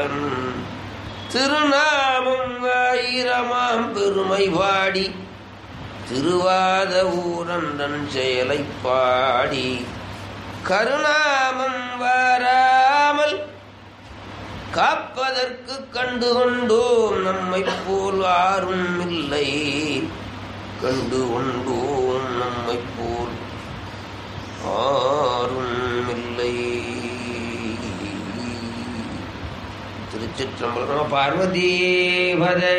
வல்லான் திருநாமம் ஆயிரமாம் பெருமை பாடி திருவாத ஊரண்டன் செயலை பாடி கருணாமம் வாராமல் காப்பதற்கு கண்டு கொண்டோம் நம்மை போல் யாரும் இல்லை கண்டு கொண்டோம் நம்மை போல் ஆரும் இல்லை திருச்சிற்றம்பலம் பார்வதீபதே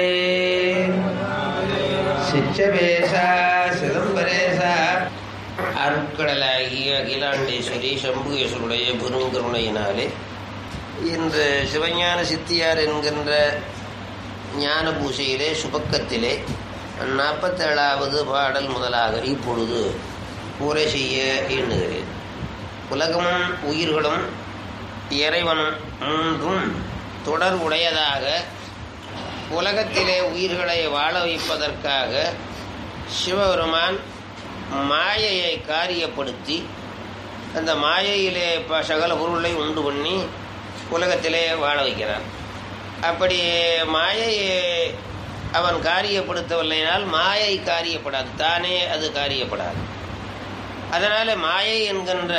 சிச்சபேசா சிதம்பரேசா அருட்கடலாகிய அகிலாண்டேஸ்வரி சம்புகேஸ்வருடைய பெருங்கருணையினாலே இன்று சிவஞான சித்தியார் என்கின்ற ஞான பூசையிலே சுபக்கத்திலே நாற்பத்தேழாவது பாடல் முதலாக இப்பொழுது உரை செய்ய எண்ணுகிறேன் உலகமும் உயிர்களும் இறைவனும் மூன்றும் தொடர் உடையதாக உலகத்திலே உயிர்களை வாழ வைப்பதற்காக சிவபெருமான் மாயையை காரியப்படுத்தி அந்த மாயையிலே ப சகல பொருளை உண்டு பண்ணி உலகத்திலே வாழ வைக்கிறான் அப்படி மாயையை அவன் காரியப்படுத்தவில்லைனால் மாயை காரியப்படாது தானே அது காரியப்படாது அதனால் மாயை என்கின்ற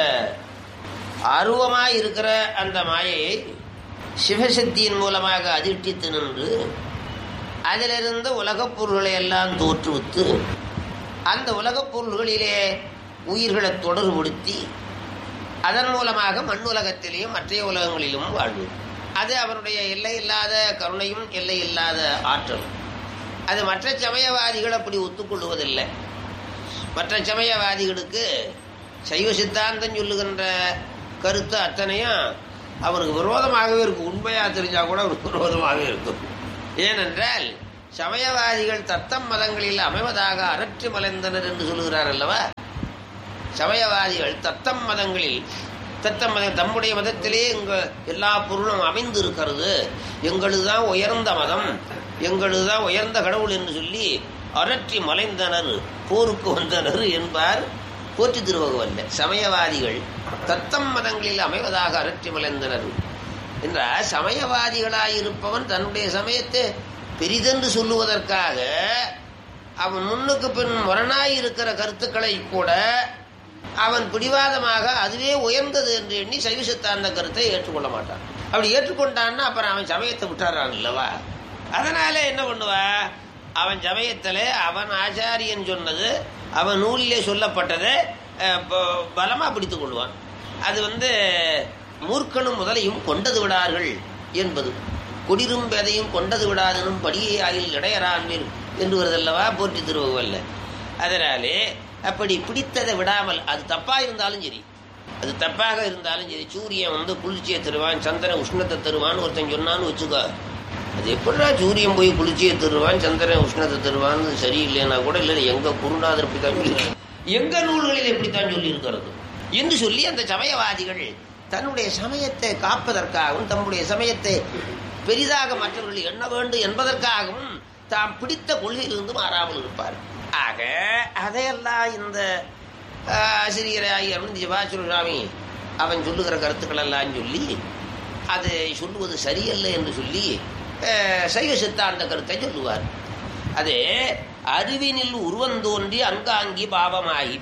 அருவமாய் இருக்கிற அந்த மாயையை சிவசக்தியின் மூலமாக அதிர்ஷ்டித்து நின்று அதிலிருந்து உலகப் பொருள்களை எல்லாம் தோற்றுவித்து அந்த உலகப் பொருள்களிலே உயிர்களை தொடர்புபடுத்தி அதன் மூலமாக மண் உலகத்திலேயும் மற்ற உலகங்களிலும் வாழ்வு அது அவருடைய எல்லை இல்லாத கருணையும் எல்லை இல்லாத ஆற்றல் அது மற்ற சமயவாதிகள் அப்படி ஒத்துக்கொள்வதில்லை மற்ற சமயவாதிகளுக்கு சைவ சித்தாந்தம் சொல்லுகின்ற கருத்து அத்தனையும் அவனுக்கு விரோதமாகவே இருக்கும் உண்மையாக தெரிஞ்சால் கூட அவனுக்கு விரோதமாகவே இருக்கும் ஏனென்றால் சமயவாதிகள் தத்தம் மதங்களில் அமைவதாக அரற்றி மலைந்தனர் என்று சொல்லுகிறார் அல்லவா சமயவாதிகள் தத்தம் மதங்களில் தத்தம் மதம் தம்முடைய மதத்திலே எங்க எல்லா பொருளும் அமைந்து இருக்கிறது எங்களது தான் உயர்ந்த மதம் எங்களது தான் உயர்ந்த கடவுள் என்று சொல்லி அரற்றி மலைந்தனர் போருக்கு வந்தனர் என்பார் போற்றி திருவகவல்ல சமயவாதிகள் தத்தம் மதங்களில் அமைவதாக அரற்றி மலைந்தனர் என்றால் சமயவாதிகளாயிருப்பவன் தன்னுடைய சமயத்தை பெரிதென்று சொல்லுவதற்காக அவன் முன்னுக்கு பின் முரணாய் இருக்கிற கருத்துக்களை கூட அவன் பிடிவாதமாக அதுவே உயர்ந்தது என்று எண்ணி சைவ சித்தாந்த கருத்தை ஏற்றுக்கொள்ள மாட்டான் அப்படி ஏற்றுக்கொண்டான்னா அப்புறம் அவன் சமயத்தை விட்டுறான் இல்லவா அதனால என்ன பண்ணுவா அவன் சமயத்துல அவன் ஆச்சாரியன் சொன்னது அவன் நூலிலே சொல்லப்பட்டதை அஹ், ப- பலமா பிடித்துக் கொள்வான் அது வந்து மூர்க்கனும் முதலையும் கொண்டது விடார்கள் என்பது குடிரும் பேதையும் கொண்டது விடாதனும் படியை ஆயில் இடையறான்மேல் என்று வருதல்லவா போற்றி திருவல்ல அதனாலே அப்படி பிடித்ததை விடாமல் அது தப்பா இருந்தாலும் சரி அது தப்பாக இருந்தாலும் சரி சூரியன் வந்து குளிர்ச்சியை தருவான் சந்திரன் உஷ்ணத்தை தருவான்னு ஒருத்தன் சொன்னான்னு வச்சுக்கோ அது எப்படிடா சூரியன் போய் குளிர்ச்சியை தருவான் சந்திரன் உஷ்ணத்தை தருவான்னு சரியில்லைன்னா கூட இல்லை எங்க குருநாதர் இப்படித்தான் சொல்லி எங்க நூல்களில் எப்படித்தான் சொல்லி இருக்கிறது என்று சொல்லி அந்த சமயவாதிகள் தன்னுடைய சமயத்தை காப்பதற்காகவும் தம்முடைய சமயத்தை பெரிதாக மற்றவர்கள் எண்ண வேண்டும் என்பதற்காகவும் தாம் பிடித்த கொள்கையிலிருந்து மாறாமல் இருப்பார் ஆக அதையெல்லாம் இந்த ஆஹ், ஆசிரியர் ஐயர் சிவாச்சுர சுவாமி அவன் சொல்லுகிற கருத்துக்கள் எல்லாம் சொல்லி அது சொல்லுவது சரியல்ல என்று சொல்லி அஹ், சைவ சித்தாந்த கருத்தை சொல்லுவார் அது அறிவினில் உருவந்தோன்றி அங்காங்கி பாவமாகி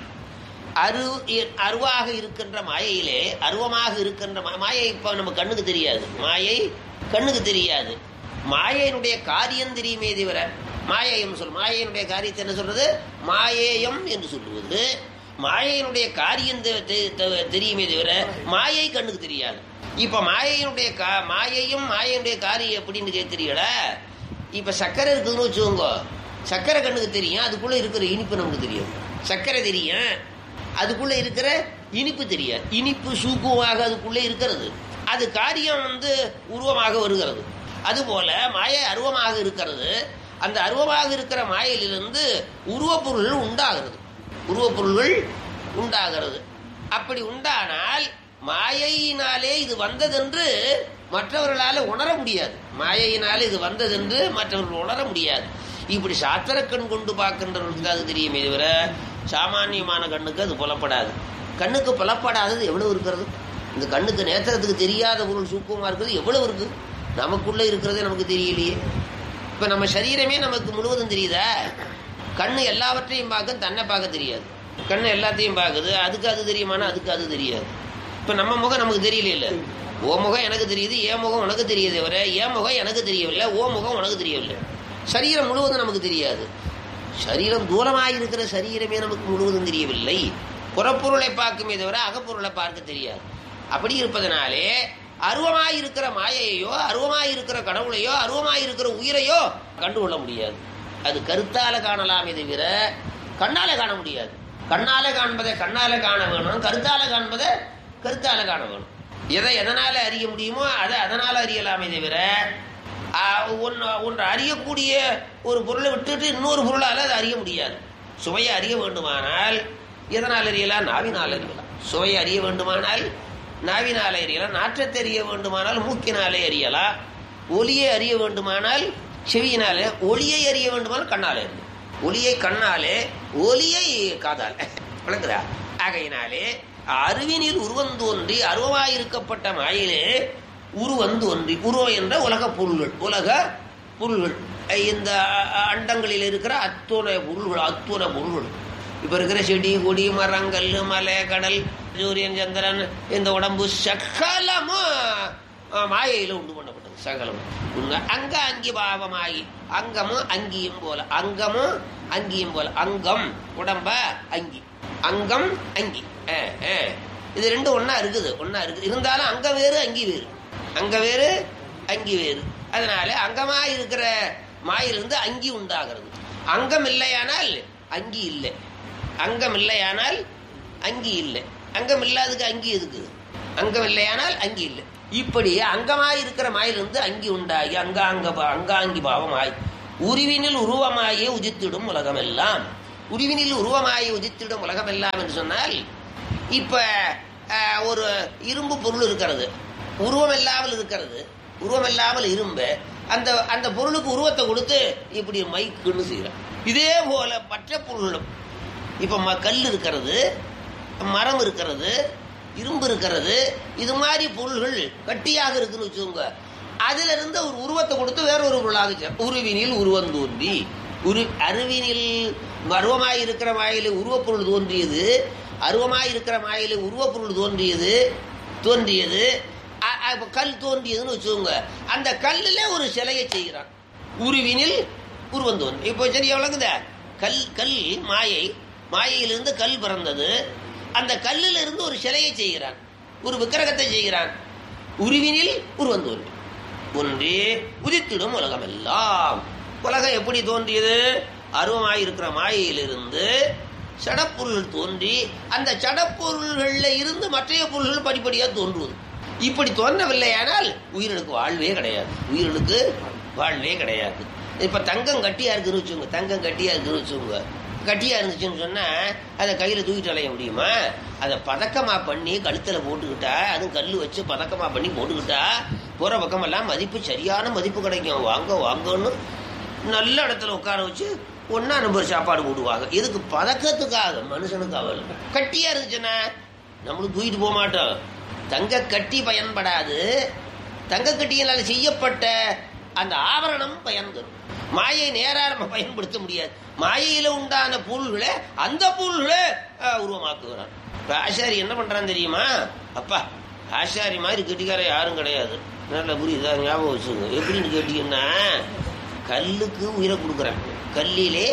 அரு அருவாக இருக்கின்ற மாயையிலே அருவமாக இருக்கின்ற மா- மாயை இப்போ நம்ம கண்ணுக்கு தெரியாது மாயை கண்ணுக்கு தெரியாது மாயையினுடைய காரியம் தெரியுமே தவிர மாயையம் சொல் மாயையினுடைய காரியத்தை என்ன சொல்றது மாயேயம் என்று சொல்லுவது மாயையினுடைய காரியம் தெ- தெ- தெ- தெரியுமே தவிர மாயை கண்ணுக்கு தெரியாது இப்ப மாயையினுடைய கா- மாயையும் மாயையினுடைய காரியம் எப்படின்னு கேட்கிறீங்களா இப்ப சர்க்கரை இருக்குதுன்னு வச்சுக்கோங்க சர்க்கரை கண்ணுக்கு தெரியும் அதுக்குள்ள இருக்கிற இனிப்பு நமக்கு தெரியும் சர்க்கரை தெரியும் அதுக்குள்ள இருக்கிற இனிப்பு தெரியாது இனிப்பு சூக்குமாக அதுக்குள்ளே இருக்கிறது அது காரியம் வந்து உருவமாக வருகிறது அதுபோல மாயை அருவமாக இருக்கிறது அந்த அருவமாக இருக்கிற மாயையிலிருந்து உருவப்பொருள்கள் உண்டாகிறது உருவப்பொருள்கள் உண்டாகிறது அப்படி உண்டானால் மாயையினாலே இது வந்ததென்று மற்றவர்களால் உணர முடியாது மாயையினாலே இது வந்ததென்று மற்றவர்கள் உணர முடியாது இப்படி சாத்திர கண் கொண்டு பார்க்கின்றவர்களுக்கு அது தெரியுமே தவிர சாமானியமான கண்ணுக்கு அது புலப்படாது கண்ணுக்கு புலப்படாதது எவ்வளவு இருக்கிறது இந்த கண்ணுக்கு நேத்திரத்துக்கு தெரியாத பொருள் சூக்கமாக இருக்கிறது எவ்வளவு இருக்கு நமக்குள்ள இருக்கிறதே நமக்கு தெரியலையே இப்ப நம்ம சரீரமே நமக்கு முழுவதும் தெரியுதா கண்ணு எல்லாவற்றையும் பார்க்க தன்னை பார்க்க தெரியாது கண்ணு எல்லாத்தையும் பார்க்குது அதுக்கு அது தெரியுமானா அதுக்கு அது தெரியாது இப்ப நம்ம முகம் நமக்கு தெரியல இல்ல ஓ முகம் எனக்கு தெரியுது என் முகம் உனக்கு தெரியுது வர என் முகம் எனக்கு தெரியவில்லை ஓ முகம் உனக்கு தெரியவில்லை சரீரம் முழுவதும் நமக்கு தெரியாது சரீரம் தூரமாக இருக்கிற சரீரமே நமக்கு முழுவதும் தெரியவில்லை புறப்பொருளை பார்க்குமே தவிர அகப்பொருளை பார்க்க தெரியாது அப்படி இருப்பதனாலே அருவமாய் இருக்கிற மாயையோ அருவமாய் இருக்கிற கடவுளையோ அருவமாய் இருக்கிற உயிரையோ கண்டுகொள்ள முடியாது அது கருத்தால காணலாமே தவிர கண்ணால காண முடியாது கண்ணால காண்பதை கண்ணால காண வேணும் கருத்தால காண்பதை கருத்தால காண வேணும் எதை எதனால அறிய முடியுமோ அதை அதனால அறியலாமே தவிர ஒன்று ஒன்று அறியக்கூடிய ஒரு பொருளை விட்டுட்டு இன்னொரு பொருளால் அதை அறிய முடியாது சுவையை அறிய வேண்டுமானால் எதனால் அறியலாம் நாவினால் அறியலாம் சுவையை அறிய வேண்டுமானால் நாவினால் அறியலாம் நாற்றத்தை அறிய வேண்டுமானால் மூக்கினாலே அறியலாம் ஒலியை அறிய வேண்டுமானால் செவியினாலே ஒளியை அறிய வேண்டுமானால் கண்ணாலே அறியும் ஒளியை கண்ணாலே ஒலியை காதால் விளக்குதா ஆகையினாலே அறிவினில் உருவந்தோன்றி அருவமாயிருக்கப்பட்ட மாயிலே உருவந்தோன்றி உருவம் என்ற உலக பொருள்கள் உலக பொருள்கள் இந்த அண்டங்களில் இருக்கிற அத்துணை பொருள்கள் அத்துணை பொருள்கள் இப்ப இருக்கிற செடி கொடி மரங்கள் மலை கடல் சூரியன் சந்திரன் இந்த உடம்பு சகலமும் மாயையில உண்டு பண்ணப்பட்டது சகலமும் உண்மை அங்க அங்கி பாவமாகி அங்கமும் அங்கியும் போல அங்கமும் அங்கியும் போல அங்கம் உடம்ப அங்கி அங்கம் அங்கி இது ரெண்டும் ஒன்னா இருக்குது ஒன்னா இருக்குது இருந்தாலும் அங்க வேறு அங்கி வேறு அங்க வேறு அங்கி வேறு அதனால அங்கமா இருக்கிற மாயிலிருந்து அங்கி உண்டாகிறது அங்கம் இல்லையானால் அங்கி இல்லை அங்கம் இல்லையானால் அங்கி இல்லை அங்கம் இல்லாததுக்கு அங்கி எதுக்கு அங்கம் இல்லையானால் அங்கி இல்லை இப்படி அங்கமாய் இருக்கிற மாயிலிருந்து அங்கி உண்டாகி அங்காங்க அங்காங்கி பாவமாய் உருவினில் உருவமாயே உதித்திடும் உலகமெல்லாம் உருவினில் உருவமாயி உதித்திடும் உலகமெல்லாம் என்று சொன்னால் இப்ப ஒரு இரும்பு பொருள் இருக்கிறது உருவம் இல்லாமல் இருக்கிறது உருவம் இல்லாமல் இரும்பு அந்த அந்த பொருளுக்கு உருவத்தை கொடுத்து இப்படி மைக்குன்னு செய்யறான் இதே போல பற்ற பொருளும் இப்ப கல் இருக்கிறது மரம் இருக்கிறது இரும்பு இருக்கிறது இது மாதிரி பொருள்கள் கட்டியாக இருக்குன்னு வச்சுக்கோங்க அதுல இருந்து ஒரு உருவத்தை கொடுத்து வேற ஒரு பொருளாக உருவினில் உருவம் தோன்றி உரு அருவினில் அருவமாய் இருக்கிற மாயில உருவப்பொருள் தோன்றியது அருவமாய் இருக்கிற மாயில உருவப்பொருள் தோன்றியது தோன்றியது கல் தோன்றியதுன்னு வச்சுக்கோங்க அந்த கல்லுல ஒரு சிலையை செய்கிறான் உருவினில் உருவம் தோன்றி இப்போ சரி எவ்வளவுக்குத கல் கல் மாயை மாயையிலிருந்து கல் பிறந்தது அந்த கல்லில் இருந்து ஒரு சிலையை செய்கிறான் ஒரு விக்கிரகத்தை செய்கிறான் உருவினில் உருவம் தோன்றி ஒன்றே உதித்திடும் உலகம் எல்லாம் உலகம் எப்படி தோன்றியது அருவமாயிருக்கிற மாயையிலிருந்து சடப்பொருள்கள் தோன்றி அந்த சடப்பொருள்கள்ல இருந்து மற்றைய பொருள்கள் படிப்படியா தோன்றுவது இப்படி தோன்றவில்லையானால் உயிரினுக்கு வாழ்வே கிடையாது உயிரினுக்கு வாழ்வே கிடையாது இப்ப தங்கம் கட்டியா இருக்குன்னு வச்சுங்க தங்கம் கட்டியா இருக்குன்னு வச்சுங்க கட்டியா இருந்துச்சுன்னு சொன்னா அதை கையில தூக்கிட்டு அலைய முடியுமா அதை பதக்கமா பண்ணி கழுத்துல போட்டுக்கிட்டா அதுவும் கல்லு வச்சு பதக்கமா பண்ணி போட்டுக்கிட்டா போற பக்கமெல்லாம் மதிப்பு சரியான மதிப்பு கிடைக்கும் வாங்க வாங்கன்னு நல்ல இடத்துல உட்கார வச்சு ஒன்னா நம்பர் சாப்பாடு போடுவாங்க இதுக்கு பதக்கத்துக்காக மனுஷனுக்கு அவள் கட்டியா இருந்துச்சுன்னா நம்மளும் தூக்கிட்டு போக மாட்டோம் தங்க கட்டி பயன்படாது தங்க கட்டியினால் செய்யப்பட்ட அந்த ஆபரணம் பயன் தரும் மாயை நேரா நம்ம பயன்படுத்த முடியாது மாயையில உண்டான பொருள்களை அந்த பொருள்களை உருவமாக்குகிறான் இப்ப ஆசாரி என்ன பண்றான் தெரியுமா அப்பா ஆசாரி மாதிரி கெட்டிக்கார யாரும் கிடையாது நல்ல புரியுதா ஞாபகம் வச்சுங்க எப்படின்னு கேட்டீங்கன்னா கல்லுக்கு உயிரை கொடுக்குறேன் கல்லிலே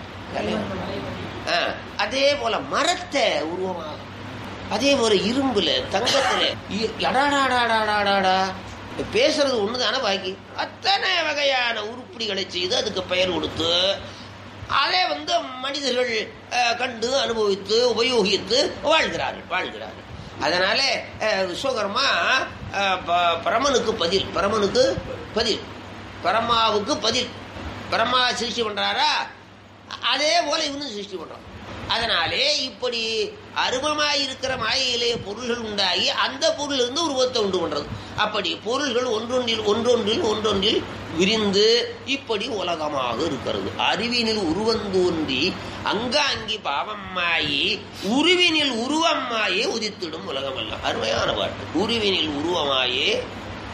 அதே போல மரத்தை உருவமாகும் அதே போல இரும்புல தங்கத்துல எடாடாடாடாடாடா பேசுறது ஒண்ணுதானே பாக்கி அத்தனை வகையான உருப்படிகளை செய்து அதுக்கு பெயர் கொடுத்து அதை வந்து மனிதர்கள் கண்டு அனுபவித்து உபயோகித்து வாழ்கிறார்கள் வாழ்கிறார்கள் அதனால விஸ்வகர்மா பரமனுக்கு பதில் பரமனுக்கு பதில் பரமாவுக்கு பதில் பரமா சிருஷ்டி பண்றாரா அதே போல இவனும் சிருஷ்டி பண்றான் அதனாலே இப்படி அருவமாயிருக்கிற மாயையிலே பொருள்கள் உண்டாகி அந்த பொருள் இருந்து உருவத்தை உண்டு பண்றது அப்படி பொருள்கள் ஒன்றொன்றில் ஒன்றொன்றில் ஒன்றொன்றில் விரிந்து இப்படி உலகமாக இருக்கிறது அறிவினில் உருவந்தோன்றி அங்காங்கி பாவமாயி உருவினில் உருவமாயே உதித்திடும் உலகம் எல்லாம் அருமையான பாட்டு உருவினில் உருவமாயே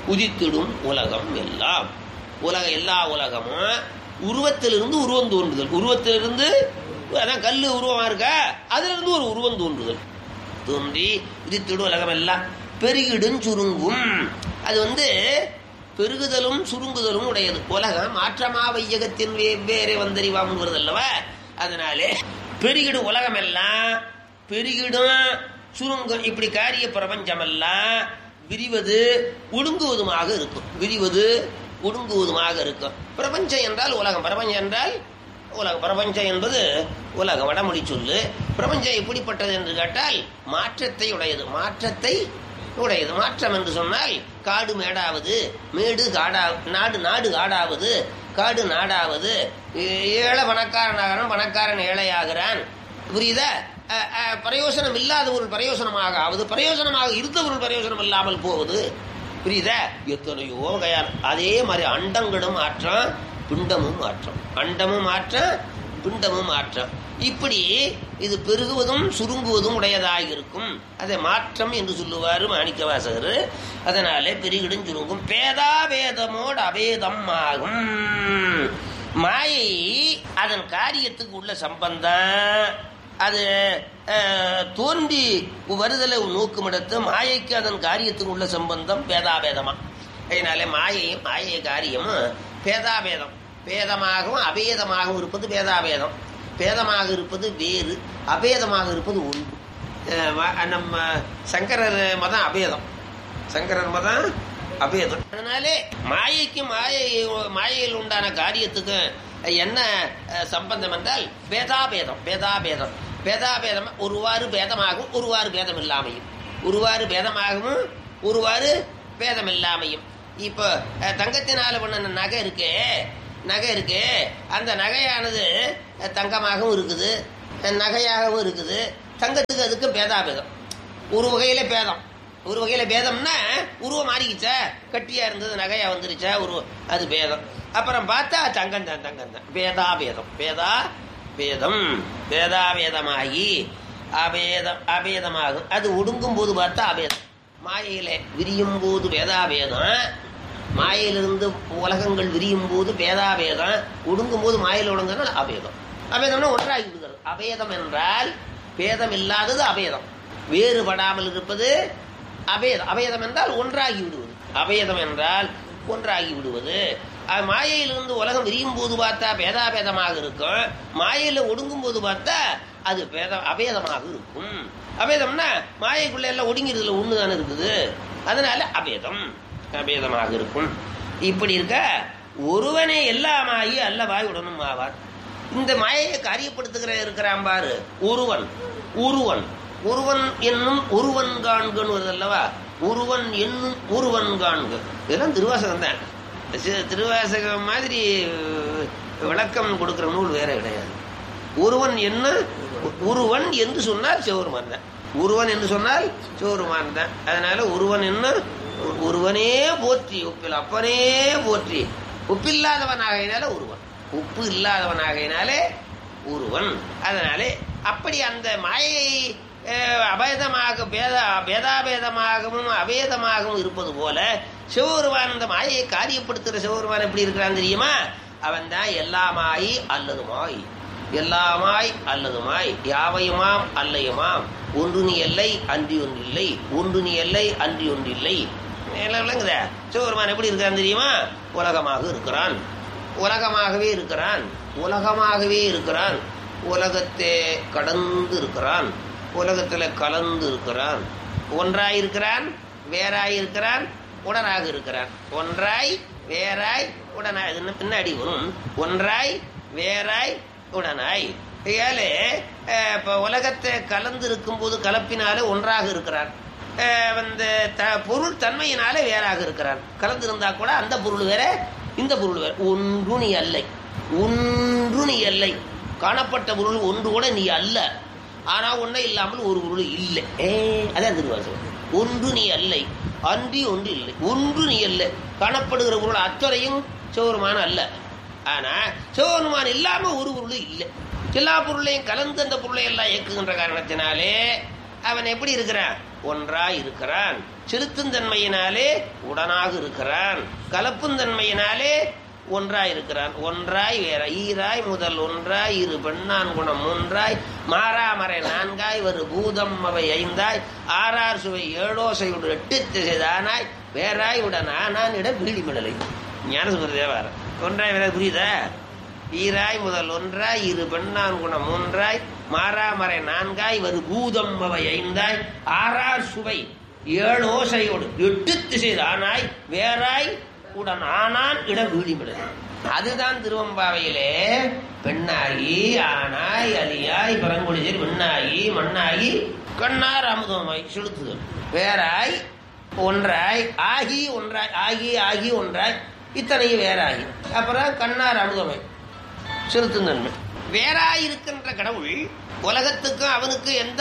உதித்திடும் உலகம் எல்லாம் உலக எல்லா உலகமும் உருவத்திலிருந்து உருவம் தோன்றுதல் உருவத்திலிருந்து அதான் கல் உருவமா இருக்கா அதுல இருந்து ஒரு உருவம் தோன்றுதல் தோன்றி உதித்திடும் உலகம் எல்லாம் பெருகிடும் சுருங்கும் அது வந்து பெருகுதலும் சுருங்குதலும் உடையது உலகம் மாற்றமா வையகத்தின் வெவ்வேறு வந்தறிவாம் வருதல்லவா அதனாலே பெருகிடும் உலகம் எல்லாம் பெருகிடும் சுருங்கும் இப்படி காரிய பிரபஞ்சம் எல்லாம் விரிவது ஒடுங்குவதுமாக இருக்கும் விரிவது ஒடுங்குவதுமாக இருக்கும் பிரபஞ்சம் என்றால் உலகம் பிரபஞ்சம் என்றால் உலகம் பிரபஞ்சம் என்பது உலகம் வடமொழி சொல்லு பிரபஞ்சம் எப்படிப்பட்டது என்று கேட்டால் மாற்றத்தை உடையது மாற்றத்தை உடையது மாற்றம் என்று சொன்னால் காடு மேடாவது மேடு காடா நாடு நாடு காடாவது காடு நாடாவது ஏழை பணக்காரனாகிறான் பணக்காரன் ஏழையாகிறான் புரியுதா அஹ், அஹ், பிரயோசனம் இல்லாத ஒரு பிரயோசனமாக ஆவது பிரயோசனமாக இருந்த ஒரு பிரயோசனம் இல்லாமல் போவது புரியுதா எத்தனையோ வகையான அதே மாதிரி அண்டங்களும் மாற்றம் பிண்டமும் மாற்றம் அண்டமும் மாற்றம் பிண்டமும் மாற்றம் இப்படி இது பெருகுவதும் சுருங்குவதும் உடையதாக இருக்கும் அதை மாற்றம் என்று சொல்லுவார் மாணிக்க வாசகர் அதனாலே பெருகிடும் சுருங்கும் பேதா வேதமோடு அபேதம் ஆகும் மாயை அதன் காரியத்துக்கு உள்ள சம்பந்தம் அது அஹ், தோன்றி வருதலை நோக்குமிடத்து மாயைக்கு அதன் காரியத்துக்கு உள்ள சம்பந்தம் பேதாபேதமா அதனால மாயையும் மாயை காரியமும் பேதாபேதம் பேதமாகவும் அபேதமாகவும் இருப்பது பேதாபேதம் பேதமாக இருப்பது வேறு அபேதமாக இருப்பது ஒன்று அஹ், ம- நம்ம சங்கரர் மதம் அபேதம் சங்கரர் மதம் அபேதம் அதனாலே மாயைக்கு மாயை மாயையில் உண்டான காரியத்துக்கு என்ன அஹ், சம்பந்தம் என்றால் பேதாபேதம் பேதாபேதம் பேதாபேதம் ஒருவாறு பேதமாகவும் ஒருவாறு பேதம் இல்லாமையும் ஒருவாறு பேதமாகவும் ஒருவாறு பேதம் இல்லாமையும் இப்போ அஹ், தங்கத்தினால பண்ண நகை இருக்கே நகை இருக்கு அந்த நகையானது அஹ், தங்கமாகவும் இருக்குது அஹ், நகையாகவும் இருக்குது தங்கத்துக்கு அதுக்கு பேதாபேதம் ஒரு வகையில பேதம் ஒரு வகையில பேதம்னா உருவம் மாறிக்கிச்சா கட்டியா இருந்தது நகையா வந்துருச்சா உருவம் அது பேதம் அப்புறம் பார்த்தா தங்கம் தான் தங்கம் தான் பேதா பேதம் பேதா பேதம் பேதா பேதமாகி அபேதம் அபேதமாகும் அது ஒடுங்கும் போது பார்த்தா அபேதம் மாயையில விரியும் போது பேதாபேதம் மாயையிலிருந்து உலகங்கள் விரியும் போது பேதாபேதம் ஒடுங்கும் போது மாயையில் ஒடுங்குறதுனால அபேதம் அபேதம்னா ஒன்றாகி விடுகிறது அபேதம் என்றால் பேதம் இல்லாதது அபேதம் வேறுபடாமல் இருப்பது அபேதம் அபேதம் என்றால் ஒன்றாகி விடுவது அபேதம் என்றால் ஒன்றாகி விடுவது அது மாயையிலிருந்து உலகம் விரியும் போது பார்த்தா பேதாபேதமாக இருக்கும் மாயையில ஒடுங்கும் போது பார்த்தா அது பேத அபேதமாக இருக்கும் அபேதம்னா மாயைக்குள்ள எல்லாம் ஒடுங்கிறதுல ஒன்று தானே இருக்குது அதனால அபேதம் அபேதமாக இருக்கும் இப்படி இருக்க ஒருவனே எல்லாமாகி அல்லவாய் உடனும் ஆவார் இந்த மாயையை காரியப்படுத்துகிற இருக்கிறான் பாரு ஒருவன் ஒருவன் ஒருவன் என்னும் ஒருவன் காண்கன்னு வருது அல்லவா ஒருவன் என்னும் ஒருவன் காண்க இதெல்லாம் திருவாசகம் தான் சி- திருவாசகம் மாதிரி அஹ், விளக்கம் கொடுக்கிற நூல் வேற கிடையாது ஒருவன் என்ன ஒருவன் என்று சொன்னால் சிவருமான் தான் ஒருவன் என்று சொன்னால் சிவருமான் தான் அதனால ஒருவன் என்ன ஒருவனே போற்றி உப்பில் அப்பனே போற்றி உப்பில்லாதவனாகையினால ஒருவன் உப்பு இல்லாதவனாகையினாலே ஒருவன் அதனாலே அப்படி அந்த மாயை அஹ், அபேதமாக பேத பேதாபேதமாகவும் அபேதமாகவும் இருப்பது போல சிவபெருமான் அந்த மாயையை காரியப்படுத்துகிற சிவபெருமான் எப்படி இருக்கிறான் தெரியுமா அவன் தான் எல்லாமாய் அல்லதுமாய் எல்லாமாய் அல்லதுமாய் யாவையுமாம் அல்லையுமாம் ஒன்று நீ எல்லை அன்றி ஒன்றில்லை ஒன்று நீ எல்லை அன்றி ஒன்றில்லை எல்லாம் விளங்குதா சிவபெருமான் எப்படி இருக்கிறான் தெரியுமா உலகமாக இருக்கிறான் உலகமாகவே இருக்கிறான் உலகமாகவே இருக்கிறான் உலகத்தை கடந்து இருக்கிறான் உலகத்துல கலந்து இருக்கிறான் ஒன்றாய் இருக்கிறான் வேறாய் இருக்கிறான் உடனாக இருக்கிறான் ஒன்றாய் வேறாய் உடனாய் அது இன்னும் பின்னாடி வரும் ஒன்றாய் வேறாய் உடனாய் ஏழு இப்போ உலகத்தை கலந்து இருக்கும்போது கலப்பினாலே ஒன்றாக இருக்கிறான் அஹ், வந்து த பொருள் தன்மையினாலே வேறாக இருக்கிறான் கலந்து இருந்தா கூட அந்த பொருள் வேற இந்த பொருள் வேற ஒன்று நீ அல்லை ஒன்று நீ அல்லை காணப்பட்ட பொருள் ஒன்று கூட நீ அல்ல ஆனா ஒண்ணே இல்லாமல் ஒரு பொருள் இல்லை ஏ அதான் திருவாசகம் ஒன்று நீ அல்லை அன்றி ஒன்று இல்லை ஒன்று நீ அல்ல காணப்படுகிற பொருள் அத்தனையும் சிவருமான அல்ல ஆனா சிவபெருமான் இல்லாம ஒரு பொருள் இல்லை எல்லா பொருளையும் கலந்து அந்த பொருளை எல்லாம் இயக்குகின்ற காரணத்தினாலே அவன் எப்படி இருக்கிறான் ஒன்றாய் இருக்கிறான் செலுத்தும் தன்மையினாலே உடனாக இருக்கிறான் கலப்பும் தன்மையினாலே ஒன்றாய் இருக்கிறான் ஒன்றாய் வேற ஈராய் முதல் ஒன்றாய் இரு பெண்ணான் குணம் மூன்றாய் மாறாமறை நான்காய் ஒரு பூதம் அவை ஐந்தாய் ஆறார் சுவை ஏழோசையுடன் எட்டு திசைதானாய் வேறாய் உடன் ஆனான் இட வீழிமிடலை ஞானசுமர தேவாரம் ஒன்றாய் வேற புரியுதா ஈராய் முதல் ஒன்றாய் இரு பெண்ணான் குணம் மூன்றாய் மாறாமறை நான்காய் ஒரு பூதம் அவை ஐந்தாய் ஆறார் சுவை ஏழு ஓசையோடு எட்டு திசைதானாய் வேறாய் உடன் ஆனான் இட வீழிமிடல் அதுதான் திருவம்பாவையிலே பெண்ணாகி ஆனாய் அலியாய் பரங்குடிசேரி பெண்ணாகி மண்ணாகி கண்ணார் அமுதமாய் செலுத்துதல் வேறாய் ஒன்றாய் ஆகி ஒன்றாய் ஆகி ஆகி ஒன்றாய் இத்தனையும் வேறாகி அப்புறம் கண்ணார் அமுதமை செலுத்தும் தன்மை வேறாய் இருக்கின்ற கடவுள் உலகத்துக்கும் அவனுக்கு எந்த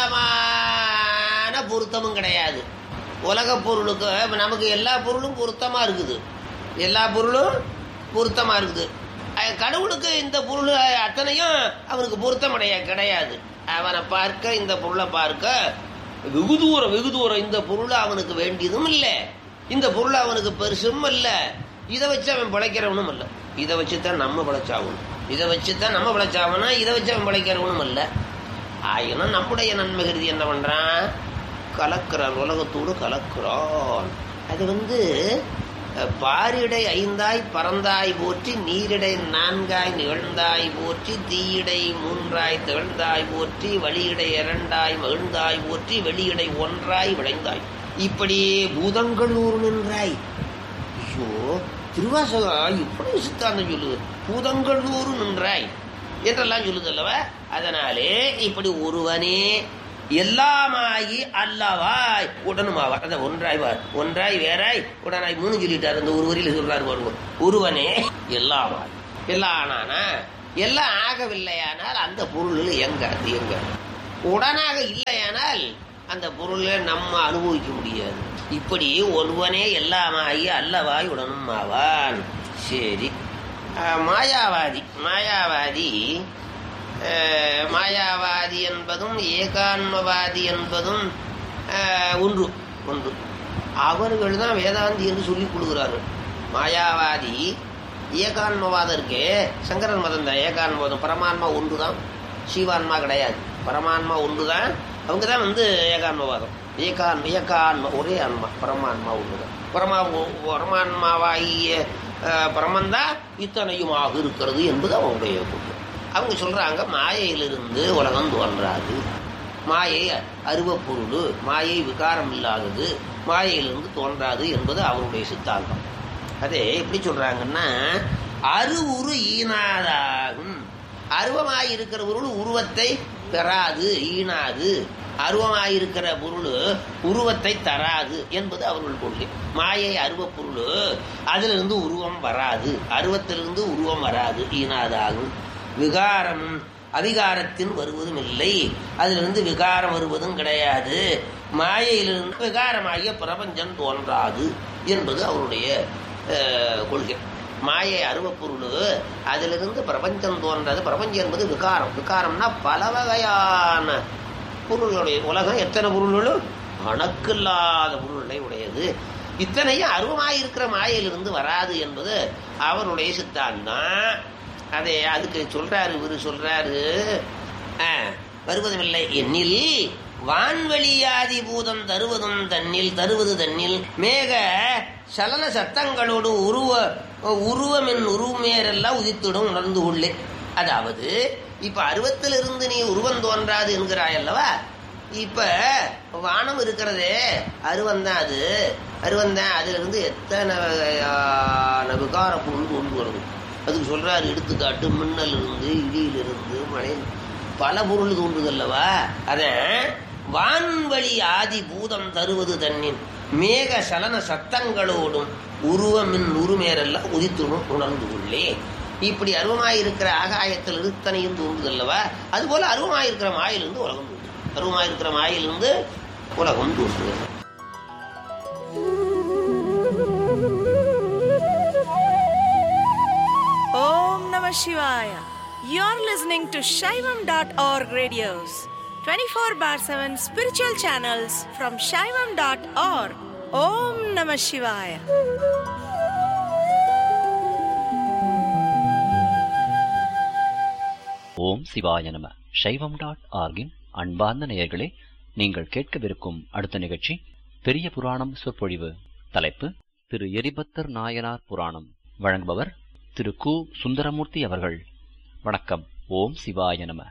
விதமான பொருத்தமும் கிடையாது உலக பொருளுக்கு இப்ப நமக்கு எல்லா பொருளும் பொருத்தமா இருக்குது எல்லா பொருளும் பொருத்தமா இருக்குது அஹ் கடவுளுக்கு இந்த பொருள் அத்தனையும் அவனுக்கு பொருத்தம் கிடையாது கிடையாது அவனை பார்க்க இந்த பொருளை பார்க்க வெகு தூரம் வெகு தூரம் இந்த பொருள் அவனுக்கு வேண்டியதும் இல்லை இந்த பொருள் அவனுக்கு பெருசும் இல்ல இதை வச்சு அவன் பிழைக்கிறவனும் இல்ல இதை வச்சு தான் நம்ம பிழைச்சாகணும் இதை வச்சு தான் நம்ம பிழைச்சாகனா இதை வச்சு அவன் பிழைக்கிறவனும் இல்ல ஆயினும் நம்முடைய நன்மை கருதி என்ன பண்றான் கலக்கிறான் உலகத்தோடு கலக்கிறான் அது வந்து அஹ், பாரிடை ஐந்தாய் பறந்தாய் போற்றி நீரிடை நான்காய் நிகழ்ந்தாய் போற்றி தீயிடை மூன்றாய் திகழ்ந்தாய் போற்றி வழியிடை இரண்டாய் மகிழ்ந்தாய் போற்றி வெளியிடை ஒன்றாய் விளைந்தாய் இப்படி பூதங்களூர் நின்றாய் ஐயோ திருவாசகம் இப்படி சித்தாந்தம் சொல்லுது பூதங்களூர் நின்றாய் என்றெல்லாம் சொல்லுது அல்லவா அதனாலே இப்படி ஒருவனே எல்லாமாகி அல்லவாய் உடனுமாவா அந்த ஒன்றாய் வா ஒன்றாய் வேறாய் உடனாய் மூணு சொல்லிட்டாரு இந்த ஒரு வரியில சொல்றாரு பாருங்க ஒருவனே எல்லாமாய் எல்லாம் ஆனானா எல்லாம் ஆகவில்லையானால் அந்த பொருள் எங்க அது எங்க உடனாக இல்லையானால் அந்த பொருளை நம்ம அனுபவிக்க முடியாது இப்படி ஒருவனே எல்லாமாகி அல்லவாய் உடனும் ஆவான் சரி ஆஹ், மாயாவாதி மாயாவாதி ஆஹ், மாயாவாதி என்பதும் ஏகான்மவாதி என்பதும் ஆஹ், ஒன்று ஒன்று அவர்கள் தான் வேதாந்தி என்று சொல்லிக் கொடுக்கிறார்கள் மாயாவாதி ஏகான்மவாதம் இருக்கே சங்கரன் மதம் தான் ஏகான்மவாதம் பரமான்மா ஒன்று தான் சீவான்மா கிடையாது பரமான்மா ஒன்று தான் அவங்க தான் வந்து ஏகான்மவாதம் ஏகான் ஏகான்மா ஒரே ஆன்மா பரமான்மா ஒன்று தான் பரமா பரமான்மாவாகிய அஹ், பரமந்தா இத்தனையுமாக இருக்கிறது என்பது அவங்களுடைய கொள்கை அவங்க சொல்றாங்க மாயையிலிருந்து உலகம் தோன்றாது மாயை அருவப்பொருள் மாயை விகாரம் இல்லாதது மாயையிலிருந்து தோன்றாது என்பது அவருடைய சித்தாந்தம் அதே எப்படி சொல்றாங்கன்னா அருவுரு ஈனாதாகும் அருவமாயிருக்கிற பொருள் உருவத்தை பெறாது ஈனாது அருவமாயிருக்கிற பொருள் உருவத்தை தராது என்பது அவர்கள் கொள்கை மாயை அருவப் பொருள் அதிலிருந்து உருவம் வராது அருவத்திலிருந்து உருவம் வராது ஈனாதாகும் விகாரம் அதிகாரத்தின் வருவதும் இல்லை அதிலிருந்து விகாரம் வருவதும் கிடையாது மாயையிலிருந்து விகாரமாகிய பிரபஞ்சம் தோன்றாது என்பது அவருடைய அஹ், கொள்கை மாயை அருவப்பொருள் அதிலிருந்து பிரபஞ்சம் தோன்றது பிரபஞ்சம் என்பது விகாரம் விகாரம்னா பல வகையான பொருளுடைய உலகம் எத்தனை பொருள்களும் கணக்கில்லாத பொருள்களை உடையது இத்தனையும் அருவமாயிருக்கிற மாயையிலிருந்து வராது என்பது அவருடைய சித்தாந்தம் அதே அதுக்கு சொல்றாரு இவரு சொல்றாரு ஆ, வருவதுமில்லை என்னில் வான்வெளியாதி பூதம் தருவதும் தன்னில் தருவது தன்னில் மேக சலன சத்தங்களோடு உருவ உருவமென் உருவமேரெல்லாம் உதித்துடும் உணர்ந்து கொள்ளே அதாவது இப்ப அருவத்திலிருந்து நீ உருவம் தோன்றாது என்கிறாய் அல்லவா இப்ப வானம் இருக்கிறதே அருவந்தான் அது அருவந்தான் அதுல இருந்து எத்தனை வகையான விகார பொருள் கொண்டு வருது அதுக்கு சொல்றாரு எடுத்துக்காட்டு மின்னல் இருந்து இடியிலிருந்து மழை பல பொருள் தோன்றுது அல்லவா அத வான்வழி ஆதி பூதம் தருவது தன்னின் மேக சலன சத்தங்களோடும் உருவமின் உருமேரெல்லாம் உதித்துணும் உணர்ந்து கொள்ளே இப்படி அருவமாயிருக்கிற ஆகாயத்தில் இருத்தனையும் தோன்றுதல்லவா அதுபோல அருவமாயிருக்கிற மாயிலிருந்து உலகம் தோன்றுது அருவமாயிருக்கிற மாயிலிருந்து உலகம் தோன்றுது Om Namah Shivaya. You're listening to Shaivam.org radios, 24 bar 7 spiritual channels from Shaivam.org. Om Namah Shivaya. ஓம் சிவாய நம சைவம் டாட் ஆர்கின் அன்பார்ந்த நேயர்களே நீங்கள் கேட்கவிருக்கும் அடுத்த நிகழ்ச்சி பெரிய புராணம் சொற்பொழிவு தலைப்பு திரு எரிபத்தர் நாயனார் புராணம் வழங்குபவர் திரு கு சுந்தரமூர்த்தி அவர்கள் வணக்கம் ஓம் சிவாய நம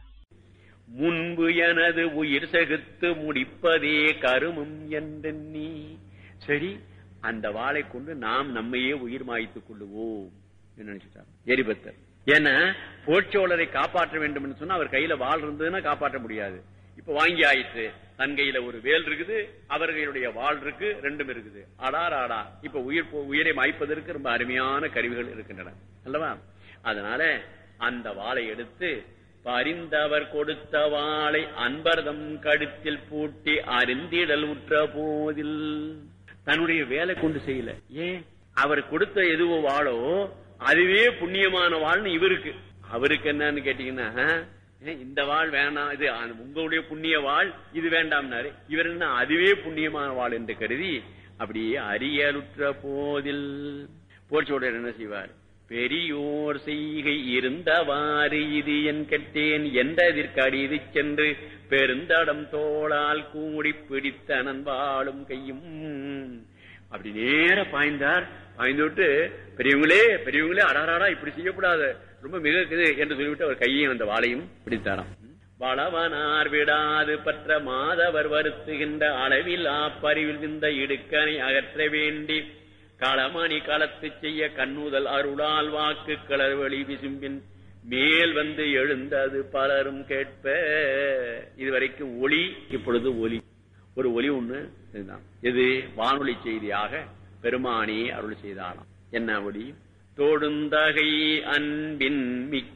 முன்பு எனது உயிர் செகுத்து முடிப்பதே கருமம் என்றெண்ணி சரி அந்த வாளை கொண்டு நாம் நம்மையே உயிர் மாய்த்துக் கொள்ளுவோம் என்று நினைச்சிட்டார் எரிபத்தர் ஏன்னா போர்ச்சோழரை காப்பாற்ற வேண்டும் என்று சொன்னா அவர் கையில வாள் இருந்ததுன்னா காப்பாற்ற முடியாது இப்ப வாங்கி ஆயிற்று தன் கையில ஒரு வேல் இருக்குது அவர்களுடைய வாள் இருக்கு ரெண்டும் இருக்குது அடார் ஆடா இப்ப உயிர் போ- உயிரை மாய்ப்பதற்கு ரொம்ப அருமையான கருவிகள் இருக்கின்றன அல்லவா அதனால அந்த வாளை எடுத்து பரிந்தவர் கொடுத்த வாளை அன்பர்தம் கழுத்தில் பூட்டி அருந்திடல் உற்ற போதில் தன்னுடைய வேலை கொண்டு செய்யல ஏன் அவர் கொடுத்த எதுவோ வாளோ அதுவே புண்ணியமான வாழ்னு இவருக்கு அவருக்கு என்னன்னு கேட்டீங்கன்னா ஏன் இந்த வாழ் வேணாம் இது அந்த உங்களுடைய புண்ணிய வாழ் இது வேண்டாம்னாரு இவர் என்ன அதுவே புண்ணியமான வாழ் என்று கருதி அப்படியே அரியலுற்ற போதில் போர்ச்சோடர் என்ன செய்வார் பெரியோர் செய்கை இருந்தவாறு இது என் கெட்டேன் என்றதற்கடிது சென்று பெருந்தடம் தோளால் கூடி பிடித்தனன் வாழும் கையும் அப்படி நேர பாய்ந்தார் பாய்ந்து விட்டு பெரியவங்களே பெரியவங்களே அடாராடா இப்படி செய்யக்கூடாது ரொம்ப மிக இது என்று சொல்லிவிட்டு அவர் கையையும் அந்த வாளையும் பிடித்தாராம் வளவனார் விடாது பற்ற மாதவர் வருத்துகின்ற அளவில் ஆப்பறிவில் விந்த இடுக்கனை அகற்ற வேண்டி களமணி களத்து செய்ய கண்ணுதல் அருளால் வாக்கு கிளர்வழி விசும்பின் மேல் வந்து எழுந்தது பலரும் கேட்ப இதுவரைக்கும் ஒளி இப்பொழுது ஒலி ஒரு ஒலி ஒண்ணு இதுதான் இது வானொலி செய்தியாக பெருமானி அருள் செய்தாராம் என்ன ஒளி தோடுந்தகை அன்பின்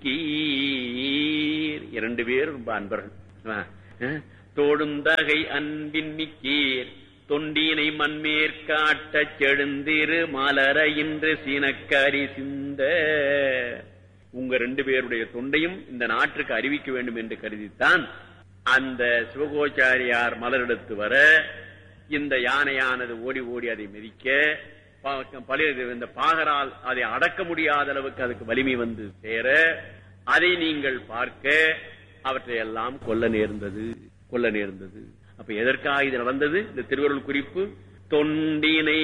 மிக்கீர் இரண்டு பேர் ரொம்ப அன்பர்கள் அஹ், தோடுந்தகை அன்பின் மிக்கீர் தொண்டினை மண்மேற்காட்டச் செழுந்திரு மலர இன்று சீனக்கரி சிந்த உங்க ரெண்டு பேருடைய தொண்டையும் இந்த நாட்டுக்கு அறிவிக்க வேண்டும் என்று கருதித்தான் அந்த சிவகோச்சாரியார் மலரெடுத்து வர இந்த யானையானது ஓடி ஓடி அதை மிதிக்க பா- பழைய இது இந்த பாகரால் அதை அடக்க முடியாத அளவுக்கு அதுக்கு வலிமை வந்து சேர அதை நீங்கள் பார்க்க அவற்றை எல்லாம் கொல்ல நேர்ந்தது கொல்ல நேர்ந்தது அப்ப எதற்காக இது நடந்தது இந்த திருவருள் குறிப்பு தொண்டினை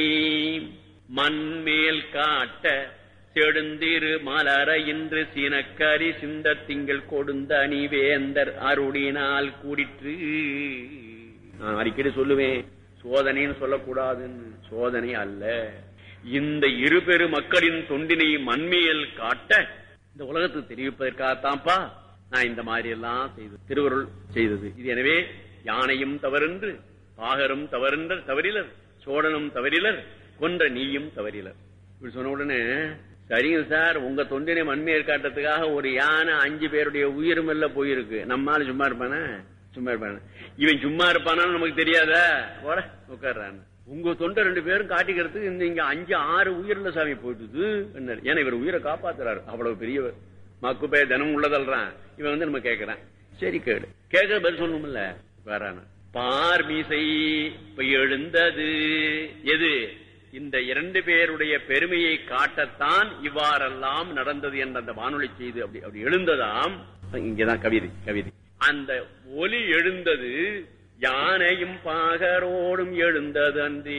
மண்மேல் காட்ட செடுந்திரு மலர இன்று சினக்கரி சிந்த திங்கள் கொடுந்த அணி வேந்தர் அருளினால் கூடிற்று நான் அடிக்கடி சொல்லுவேன் சோதனைன்னு சொல்லக்கூடாதுன்னு சோதனை அல்ல இந்த இருபெரு மக்களின் தொண்டினை மண்மையில் காட்ட இந்த உலகத்துக்கு தெரிவிப்பதற்காகத்தான்ப்பா நான் இந்த மாதிரி எல்லாம் செய்து திருவருள் செய்தது இது எனவே யானையும் தவறென்று பாகரும் தவறென்ற தவறிலர் சோழனும் தவறிலர் கொன்ற நீயும் தவறிலர் இப்படி சொன்ன உடனே சரிங்க சார் உங்க தொண்டினை மண்மையர் காட்டுறதுக்காக ஒரு யானை அஞ்சு பேருடைய உயிரும் எல்லாம் போயிருக்கு நம்மால சும்மா இருப்பானே சும்மா இருப்பானே இவன் சும்மா இருப்பானான்னு நமக்கு தெரியாதா போட உட்கார்றான் உங்க தொண்டை ரெண்டு பேரும் காட்டிக்கிறதுக்கு இந்த இங்க அஞ்சு ஆறு உயிர்ல சாமி போயிட்டுது என்னாரு. ஏன்னா இவர் உயிரை காப்பாத்துறாரு அவ்வளவு பெரியவர் மக்குப்பே தினம் உள்ளதல்றான் இவன் வந்து நம்ம கேக்குறான் சரி கேடு கேட்க பதில் சொல்லணும்ல வேறான பார்மிசை இப்ப எழுந்தது எது இந்த இரண்டு பேருடைய பெருமையை காட்டத்தான் இவ்வாறெல்லாம் நடந்தது என்ற அந்த வானொலி செய்து அப்படி அப்படி எழுந்ததாம் இங்கதான் கவிதை கவிதை அந்த ஒலி எழுந்தது யானையும் பாகரோடும் எழுந்தது அன்றே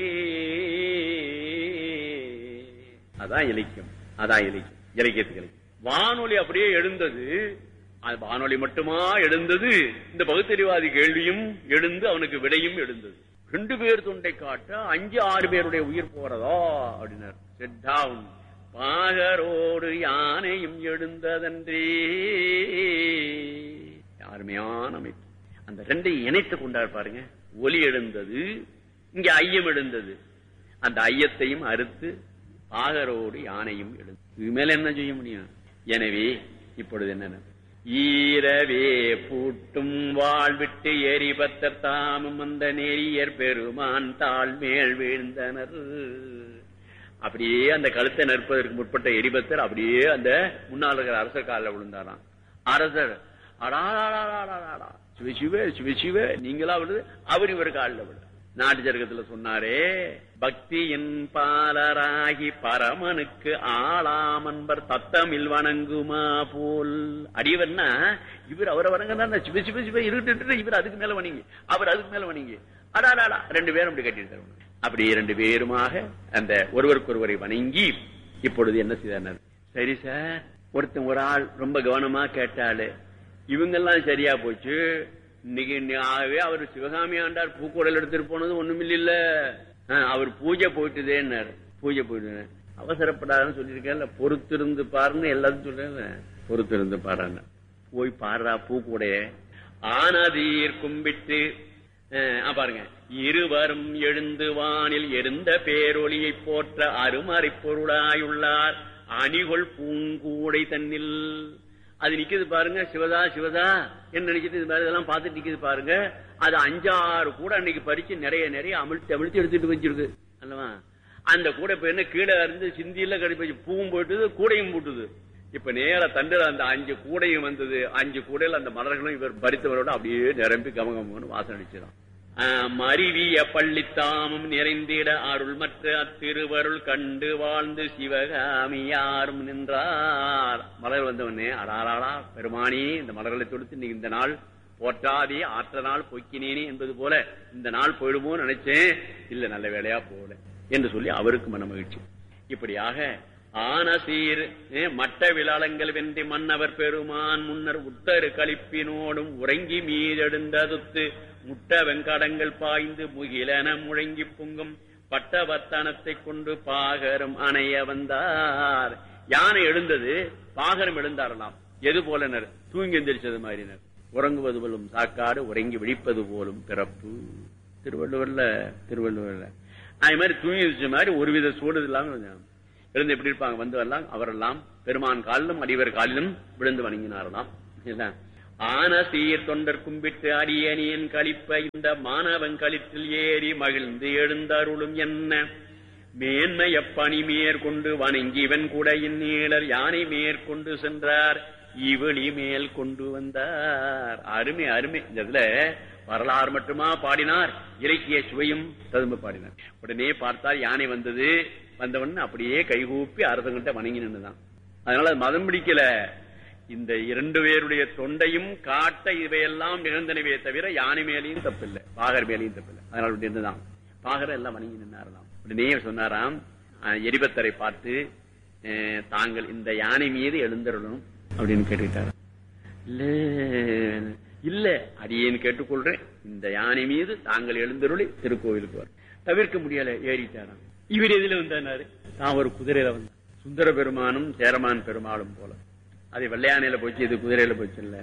அதான் இலக்கியம் அதான் இலக்கியம் இலக்கியத்துக்கு இலக்கியம் வானொலி அப்படியே எழுந்தது அது வானொலி மட்டுமா எழுந்தது இந்த பகுத்தறிவாதி கேள்வியும் எழுந்து அவனுக்கு விடையும் எழுந்தது ரெண்டு பேர் தொண்டை காட்ட அஞ்சு ஆறு பேருடைய உயிர் போறதா அப்படின்னார் செட் டவுன் பாகரோடு யானையும் எழுந்ததன்றே அருமையான அமைப்பு அந்த ரெண்டை இணைத்து கொண்டார் பாருங்க ஒலி எழுந்தது இங்க ஐயம் எழுந்தது அந்த ஐயத்தையும் அறுத்து பாகரோடு யானையும் எழுந்தது இது மேல என்ன செய்ய முடியும் எனவே இப்பொழுது என்னென்ன ஈரவே பூட்டும் வாழ்விட்டு எரிபத்தர் தாமும் அந்த நெறியர் பெருமான் தாழ் மேல் வீழ்ந்தனர் அப்படியே அந்த கழுத்தை நற்பதற்கு முற்பட்ட எரிபத்தர் அப்படியே அந்த முன்னால் இருக்கிற அரசர் காலில் விழுந்தாராம் அரசர் அடாடாடாடாடாடா சிவ சிவ சிவ சிவ நீங்களா விடுது அவர் இவர் காலில் விடுது நாட்டு ஜருகத்துல சொன்னாரே பக்தியின் பாலராகி பரமனுக்கு ஆளாமன்பர் தத்தமில் வணங்குமா போல் அடியவர்னா இவர் அவரை வணங்க சிவ சிவ சிவ இருட்டு இவர் அதுக்கு மேல வணங்கி அவர் அதுக்கு மேல வணங்கி அடாடாடா ரெண்டு பேரும் அப்படி கட்டிட்டு அப்படி ரெண்டு பேருமாக அந்த ஒருவருக்கொருவரை வணங்கி இப்பொழுது என்ன செய்தார் சரி சார் ஒருத்தன் ஒரு ஆள் ரொம்ப கவனமா கேட்டாளு இவங்கெல்லாம் சரியா போச்சு இன்னைக்கு இன்னி- ஆகவே அவர் சிவகாமி ஆண்டார் பூக்கூடல் எடுத்துட்டு போனது ஒண்ணுமில்ல அவர் பூஜை போயிட்டுதேன்னாரு பூஜை போயிட்டு அவசரப்படாதுன்னு சொல்லியிருக்கேன்ல பொறுத்திருந்து பாருன்னு எல்லாத்தையும் சொல்றேன் பொறுத்திருந்து பாருன்னு போய் பாடுறா பூக்கூடைய ஆனதீர் கும்பிட்டு அஹ், ஆ, பாருங்க இருவரும் எழுந்து வானில் எருந்த பேரொளியை போற்ற அருமறை பொருளாயுள்ளார் அணிகொள் பூங்கூடை தன்னில் அது நிக்குது பாருங்க சிவதா சிவதா என்ன நினைச்சிட்டு இது மாதிரி இதெல்லாம் பார்த்துட்டு நிக்குது பாருங்க அது அஞ்சாறு கூட அன்னைக்கு பறிச்சு நிறைய நிறைய அமிழ்த்தி அமிழ்த்தி எடுத்துட்டு வச்சிருக்கு அல்லவா அந்த கூட இப்ப என்ன கீழே இருந்து சிந்தியில கடிச்சு பூவும் போயிட்டுது கூடையும் போட்டுது இப்ப நேர தண்டுல அந்த அஞ்சு கூடையும் வந்தது அஞ்சு கூடையில அந்த மலர்களும் இவர் பறித்தவரோட அப்படியே நிரம்பி கமகமன்னு வாசம் அடிச்சிடும் மருவிய பள்ளித்தாமம் நிறைந்திட அருள் மற்ற அத்திருவருள் கண்டு வாழ்ந்து சிவகாமியாரும் நின்றார் மலர் வந்தவனே அடாராடா பெருமானி இந்த மலர்களை தொடுத்து நீ இந்த நாள் போற்றாதே ஆற்ற நாள் பொய்க்கினேனே என்பது போல இந்த நாள் போயிடுமோ நினைச்சேன் இல்ல நல்ல வேலையா போல என்று சொல்லி அவருக்கு மன மகிழ்ச்சி இப்படியாக ஆனசீர் ஏ, மட்ட விளாளங்கள் வென்றி மன்னவர் பெருமான் முன்னர் உத்தரு களிப்பினோடும் உறங்கி மீதெடுந்ததுத்து முட்ட வெங்கடங்கள் பாய்ந்து முகிலென முழங்கி பொங்கும் பட்டவர்த்தனத்தை கொண்டு பாகரம் அணைய வந்தார் யானை எழுந்தது பாகரம் எழுந்தாரலாம் எது போலனர் தூங்கி எந்திரிச்சது மாதிரினர் உறங்குவது போலும் சாக்காடு உறங்கி விழிப்பது போலும் பிறப்பு திருவள்ளுவர்ல திருவள்ளுவர்ல அது மாதிரி தூங்கி எந்திரிச்ச மாதிரி ஒருவித சூடு இல்லாம எழுந்து எப்படி இருப்பாங்க வந்து வரலாம் அவரெல்லாம் பெருமான் காலிலும் அடிவர் காலிலும் விழுந்து வணங்கினாரலாம் இல்ல? ஆன சீர் தொண்டர் கும்பிட்டு அடியனியன் கழிப்ப இந்த மாணவன் களிற்றில் ஏறி மகிழ்ந்து எழுந்தருளும் என்ன மேன்மைய பணி மேற்கொண்டு வணங்கிவன் குடையின் நீளர் யானை மேற்கொண்டு சென்றார் இவளி மேல் கொண்டு வந்தார் அருமை அருமை இந்த இதுல வரலாறு மட்டுமா பாடினார் இலக்கிய சுவையும் ததும்ப பாடினார் உடனே பார்த்தால் யானை வந்தது வந்தவன் அப்படியே கைகூப்பி அரசங்கிட்ட வணங்கி நின்றுதான் அதனால அது மதம் பிடிக்கல இந்த இரண்டு பேருடைய தொண்டையும் காட்ட இவையெல்லாம் நிகழ்ந்தனவே தவிர யானை மேலேயும் தப்பில்லை பாகர் மேலேயும் தப்பில்லை அதனால இப்படி இருந்துதான் பாகர் எல்லாம் வணங்கி நின்னாரலாம் உடனே சொன்னாராம் அஹ், எரிபத்தரை பார்த்து அஹ், தாங்கள் இந்த யானை மீது எழுந்தருளும் அப்படின்னு கேட்டுக்கிட்டாராம் இல்ல இல்ல அடியேன்னு கேட்டுக்கொள்றேன் இந்த யானை மீது தாங்கள் எழுந்தருளி திருக்கோவிலுக்கு வர தவிர்க்க முடியல ஏறிட்டாராம் இவர் எதுல வந்தாரு தான் ஒரு குதிரையில வந்தார் சுந்தர பெருமானும் சேரமான் பெருமாளும் போல அது வெள்ளையானையில போச்சு இது குதிரையில போச்சு இல்ல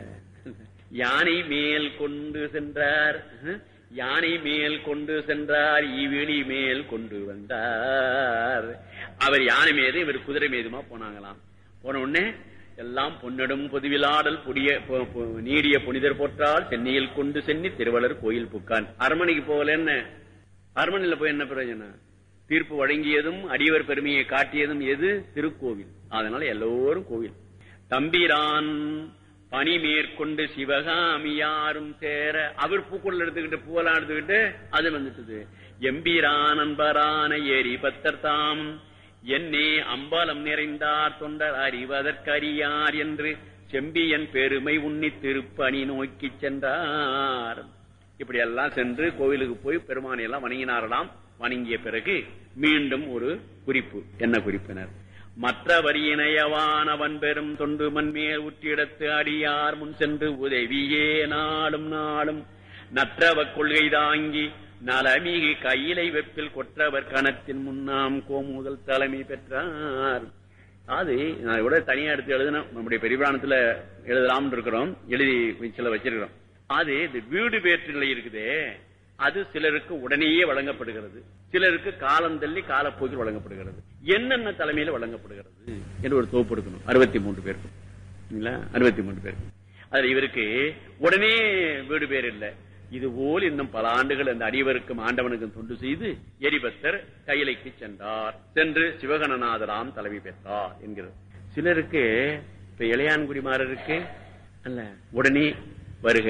யானை மேல் கொண்டு சென்றார் அஹ், யானை மேல் கொண்டு சென்றார் இவிழி மேல் கொண்டு வந்தார் அவர் யானை மீது இவர் குதிரை மீதுமா போனாங்களாம் போன உடனே எல்லாம் பொன்னடும் பொதுவிலாடல் புடிய பொ- பொ- நீடிய புனிதர் போற்றால் சென்னையில் கொண்டு சென்னி திருவள்ளர் கோயில் புக்கான் அரண்மனைக்கு போகல என்ன அரண்மனையில போய் என்ன பிரயோஜனம் தீர்ப்பு வழங்கியதும் அடியவர் பெருமையை காட்டியதும் எது திருக்கோவில் அதனால எல்லோரும் கோவில் தம்பிரான் பணி மேற்கொண்டு சிவகாமியாரும் சேர அவர் பூக்குள்ள எடுத்துக்கிட்டு பூவெல்லாம் எடுத்துக்கிட்டு அது வந்துட்டுது எம்பிரான் அன்பரான ஏரி பத்தர் தாம் என்னே அம்பலம் நிறைந்தார் தொண்டர் அறிவதற்கரியார் என்று செம்பியன் பெருமை உண்ணி திருப்பணி நோக்கிச் சென்றார் இப்படி எல்லாம் சென்று கோவிலுக்கு போய் பெருமானை எல்லாம் வணங்கினாரலாம் வணங்கிய பிறகு மீண்டும் ஒரு குறிப்பு என்ன குறிப்பினர் மற்றவர் இணையவானவன் பெரும் தொண்டு மண்மேல் உற்றிடத்து அடியார் முன் சென்று உதவியே நாளும் நாளும் நற்றவ கொள்கை தாங்கி நலமிகு கையிலை வெப்பில் கொற்றவர் கணத்தின் முன்னாம் கோமுதல் தலைமை பெற்றார் அது நான் கூட தனியா எடுத்து எழுதணும் நம்முடைய பெரியபுராணத்துல எழுதலாம்னு இருக்கிறோம் எழுதி சில வச்சிருக்கிறோம் அது இந்த வீடு பேற்று நிலை இருக்குதே அது சிலருக்கு உடனேயே வழங்கப்படுகிறது சிலருக்கு காலம் தள்ளி காலப்போக்கில் வழங்கப்படுகிறது என்னென்ன தலைமையில வழங்கப்படுகிறது என்று ஒரு தொகுப்பு எடுக்கணும் அறுபத்தி மூன்று பேருக்கு அறுபத்தி மூன்று பேருக்கு அதுல இவருக்கு உடனே வீடு பேர் இல்லை இது போல் இன்னும் பல ஆண்டுகள் அந்த அடியவருக்கும் ஆண்டவனுக்கும் தொண்டு செய்து எரிபத்தர் கையிலைக்கு சென்றார் சென்று சிவகணநாதராம் தலைமை பெற்றார் என்கிறது சிலருக்கு இப்ப இளையான்குடிமாரருக்கு அல்ல உடனே வருகன்னு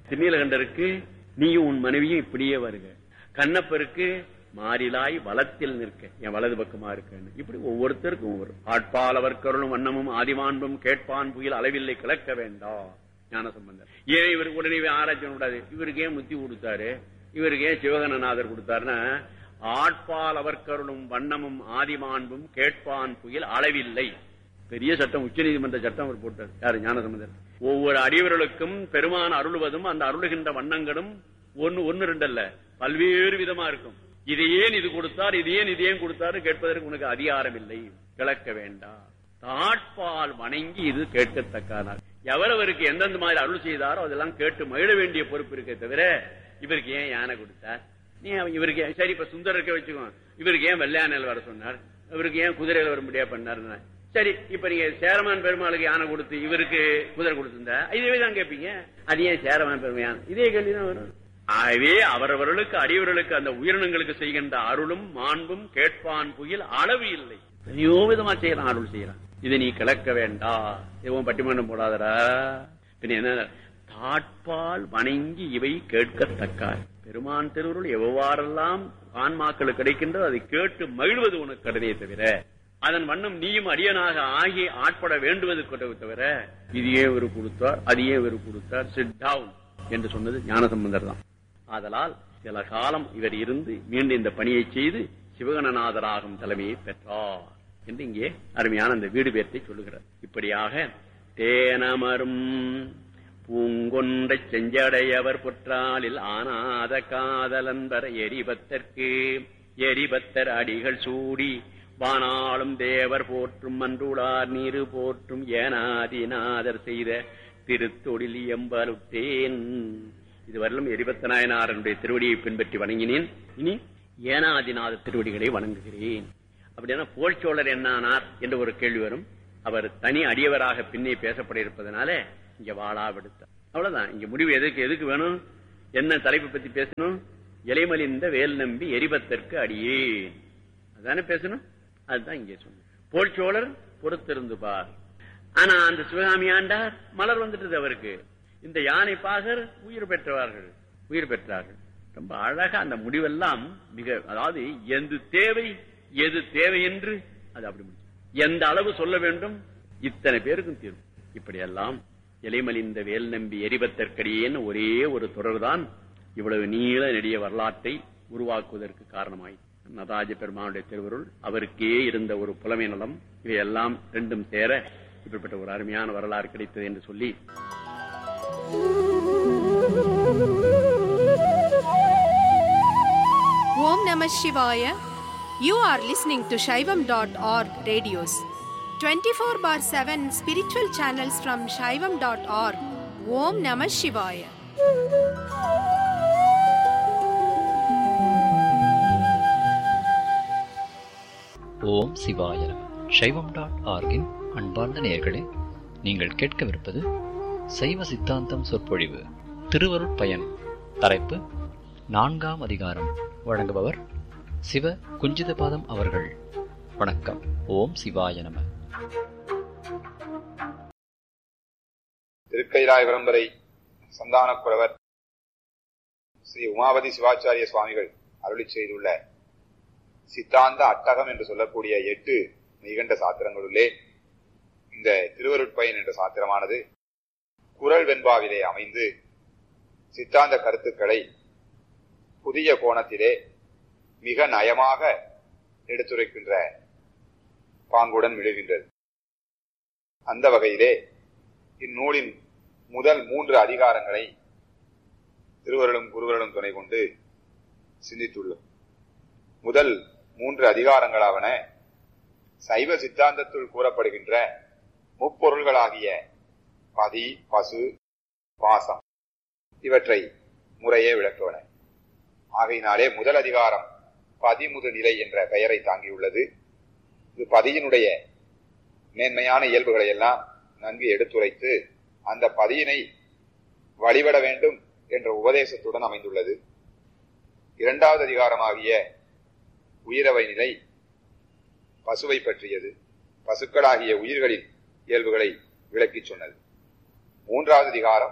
திருநீலகண்டருக்கு நீயும் உன் மனைவியும் இப்படியே வருக கண்ணப்பருக்கு மாறிலாய் வளத்தில் நிற்க என் வலது பக்கமா இருக்கன்னு இப்படி ஒவ்வொருத்தருக்கும் ஒவ்வொரு ஆட்பால் அவர் கருளும் வண்ணமும் ஆதிமாண்பும் கேட்பான் புயல் அளவில்லை கிளக்க வேண்டாம் ஞான சம்பந்தர் ஏன் இவருக்கு உடனே ஆராய்ச்சி கூடாது இவருக்கு ஏன் முத்தி கொடுத்தாரு இவருக்கு ஏன் சிவகணநாதர் கொடுத்தாருன்னா ஆட்பால் அவர் கருளும் வண்ணமும் ஆதிமாண்பும் கேட்பான் புயல் அளவில்லை பெரிய சட்டம் உச்ச நீதிமன்ற சட்டம் அவர் போட்டார் யாரு ஞானசம்பந்தர் ஒவ்வொரு அடியவர்களுக்கும் பெருமான் அருளுவதும் அந்த அருளுகின்ற வண்ணங்களும் ஒன்னு ஒன்னு ரெண்டல்ல பல்வேறு விதமா இருக்கும் இது ஏன் இது கொடுத்தார் இது ஏன் இது ஏன் கொடுத்தாரு கேட்பதற்கு உனக்கு அதிகாரம் இல்லை கிளக்க வேண்டாம் தாட்பால் வணங்கி இது கேட்கத்தக்கானார் எவரவருக்கு எந்தெந்த மாதிரி அருள் செய்தாரோ அதெல்லாம் கேட்டு மகிழ வேண்டிய பொறுப்பு இருக்கே தவிர இவருக்கு ஏன் யானை கொடுத்தார் நீ அவன் இவருக்கு ஏன் சரி இப்ப சுந்தரருக்கு வச்சுக்கோ இவருக்கு ஏன் வெள்ளையானையில் வர சொன்னார் இவருக்கு ஏன் குதிரையில வர முடியா பண்ணாருன்னா சரி இப்ப நீங்க சேரமான் பெருமாளுக்கு யானை கொடுத்து இவருக்கு குதிரை கொடுத்திருந்தா இதே தான் கேட்பீங்க அது ஏன் சேரமான் பெருமை யானை இதே கேள்விதான் வரும் ஆகவே அவரவர்களுக்கு அடியவர்களுக்கு அந்த உயிரினங்களுக்கு செய்கின்ற அருளும் மாண்பும் கேட்பான் புயல் அளவு இல்லை எத்தனையோ விதமா செய்யலாம் அருள் செய்யலாம் இதை நீ கிளக்க வேண்டா எதுவும் பட்டிமன்றம் போடாதடா பின்ன என்ன தாட்பால் வணங்கி இவை கேட்கத்தக்கார் பெருமான் திருவுருள் எவ்வாறெல்லாம் ஆன்மாக்களுக்கு கிடைக்கின்றோ அதை கேட்டு மகிழ்வது உனக்கு கடனே தவிர அதன் வண்ணம் நீயும் அடியனாக ஆகி ஆட்பட வேண்டுவது தவிர இதையே ஒரு கொடுத்தார் அதையே ஒரு கொடுத்தார் சிட் டவுன் என்று சொன்னது ஞானசம்பந்தர் தான் ஆதலால் சில காலம் இவர் இருந்து மீண்டும் இந்த பணியை செய்து சிவகணநாதராகும் தலைமையை பெற்றார் என்று இங்கே அருமையான அந்த வீடு பேர்த்தை சொல்லுகிறார் இப்படியாக தேனமரும் பூங்கொன்றை செஞ்சடையவர் புற்றாலில் ஆனாத காதலன்பர் எரிபத்தற்கு எரிபத்தர் அடிகள் சூடி வானாளும் தேவர் போற்றும் மன்றுளார் நீரு போற்றும் ஏனாதிநாதர் செய்த திருத்தொழில் எம்பலுத்தேன் இதுவரையிலும் எரிபத்த நாயனாரனுடைய திருவடியை பின்பற்றி வணங்கினேன் இனி ஏனாதிநாத திருவடிகளை வணங்குகிறேன் அப்படின்னா போழ்ச்சோழர் என்னானார் என்று ஒரு கேள்வி வரும் அவர் தனி அடியவராக பின்னே பேசப்பட இருப்பதனால இங்க வாழா விடுத்தார் அவ்வளவுதான் இங்க முடிவு எதுக்கு எதுக்கு வேணும் என்ன தலைப்பு பத்தி பேசணும் இலைமலிந்த வேல் நம்பி எரிபத்தற்கு அடியேன் அதானே பேசணும் அதுதான் இங்கே சொன்ன போழ்ச்சோழர் பொறுத்திருந்து பார் ஆனா அந்த சிவகாமி ஆண்டார் மலர் வந்துட்டது அவருக்கு இந்த யானை பாகர் உயிர் பெற்றவார்கள் உயிர் பெற்றார்கள் ரொம்ப அழகா அந்த முடிவெல்லாம் மிக அதாவது எது தேவை எது தேவை என்று அது அப்படி முடிச்சு எந்த அளவு சொல்ல வேண்டும் இத்தனை பேருக்கும் தீர்வு இப்படியெல்லாம் இலைமலிந்த வேல் நம்பி எரிபத்தற்கடியேன்னு ஒரே ஒரு தொடர்தான் இவ்வளவு நீள நெடிய வரலாற்றை உருவாக்குவதற்கு காரணமாய் நதாஜ பெருமானுடைய திருவருள் அவருக்கே இருந்த ஒரு புலமை நலம் இவையெல்லாம் ரெண்டும் சேர இப்படிப்பட்ட ஒரு அருமையான வரலாறு கிடைத்தது என்று சொல்லி Om Namah Shivaya. You are listening to Shaivam.org radios. 24 bar 7 spiritual channels from Shaivam.org. Om Namah Shivaya. ஓம் சிவாய நம சைவம் டாட் ஆர்கின் அன்பார்ந்த நேயர்களே நீங்கள் கேட்கவிருப்பது சைவ சித்தாந்தம் சொற்பொழிவு திருவருட் பயன் தலைப்பு நான்காம் அதிகாரம் வழங்குபவர் சிவ குஞ்சிதபாதம் அவர்கள் வணக்கம் ஓம் சிவாய நம திருக்கைலாய விளம்பரை சந்தானக்குறவர் ஸ்ரீ உமாபதி சிவாச்சாரிய சுவாமிகள் அருளி செய்துள்ள சித்தாந்த அட்டகம் என்று சொல்லக்கூடிய எட்டு நிகண்ட சாத்திரங்களுள்ளே இந்த திருவருட்பயன் என்ற சாத்திரமானது குரல் வெண்பாவிலே அமைந்து சித்தாந்த கருத்துக்களை புதிய கோணத்திலே மிக நயமாக எடுத்துரைக்கின்ற பாங்குடன் விழுகின்றது அந்த வகையிலே இந்நூலின் முதல் மூன்று அதிகாரங்களை திருவருளும் குருவருளும் துணை கொண்டு சிந்தித்துள்ளோம் முதல் மூன்று அதிகாரங்களாவன சைவ சித்தாந்தத்துள் கூறப்படுகின்ற முப்பொருள்களாகிய பதி பசு பாசம் இவற்றை முறையே விளக்குவன ஆகையினாலே முதல் அதிகாரம் பதிமுது நிலை என்ற பெயரை தாங்கியுள்ளது இது பதியினுடைய மேன்மையான இயல்புகளை எல்லாம் நன்கு எடுத்துரைத்து அந்த பதியினை வழிபட வேண்டும் என்ற உபதேசத்துடன் அமைந்துள்ளது இரண்டாவது அதிகாரமாகிய உயிரவை நிலை பசுவை பற்றியது பசுக்களாகிய உயிர்களின் இயல்புகளை விளக்கிச் சொன்னது மூன்றாவது அதிகாரம்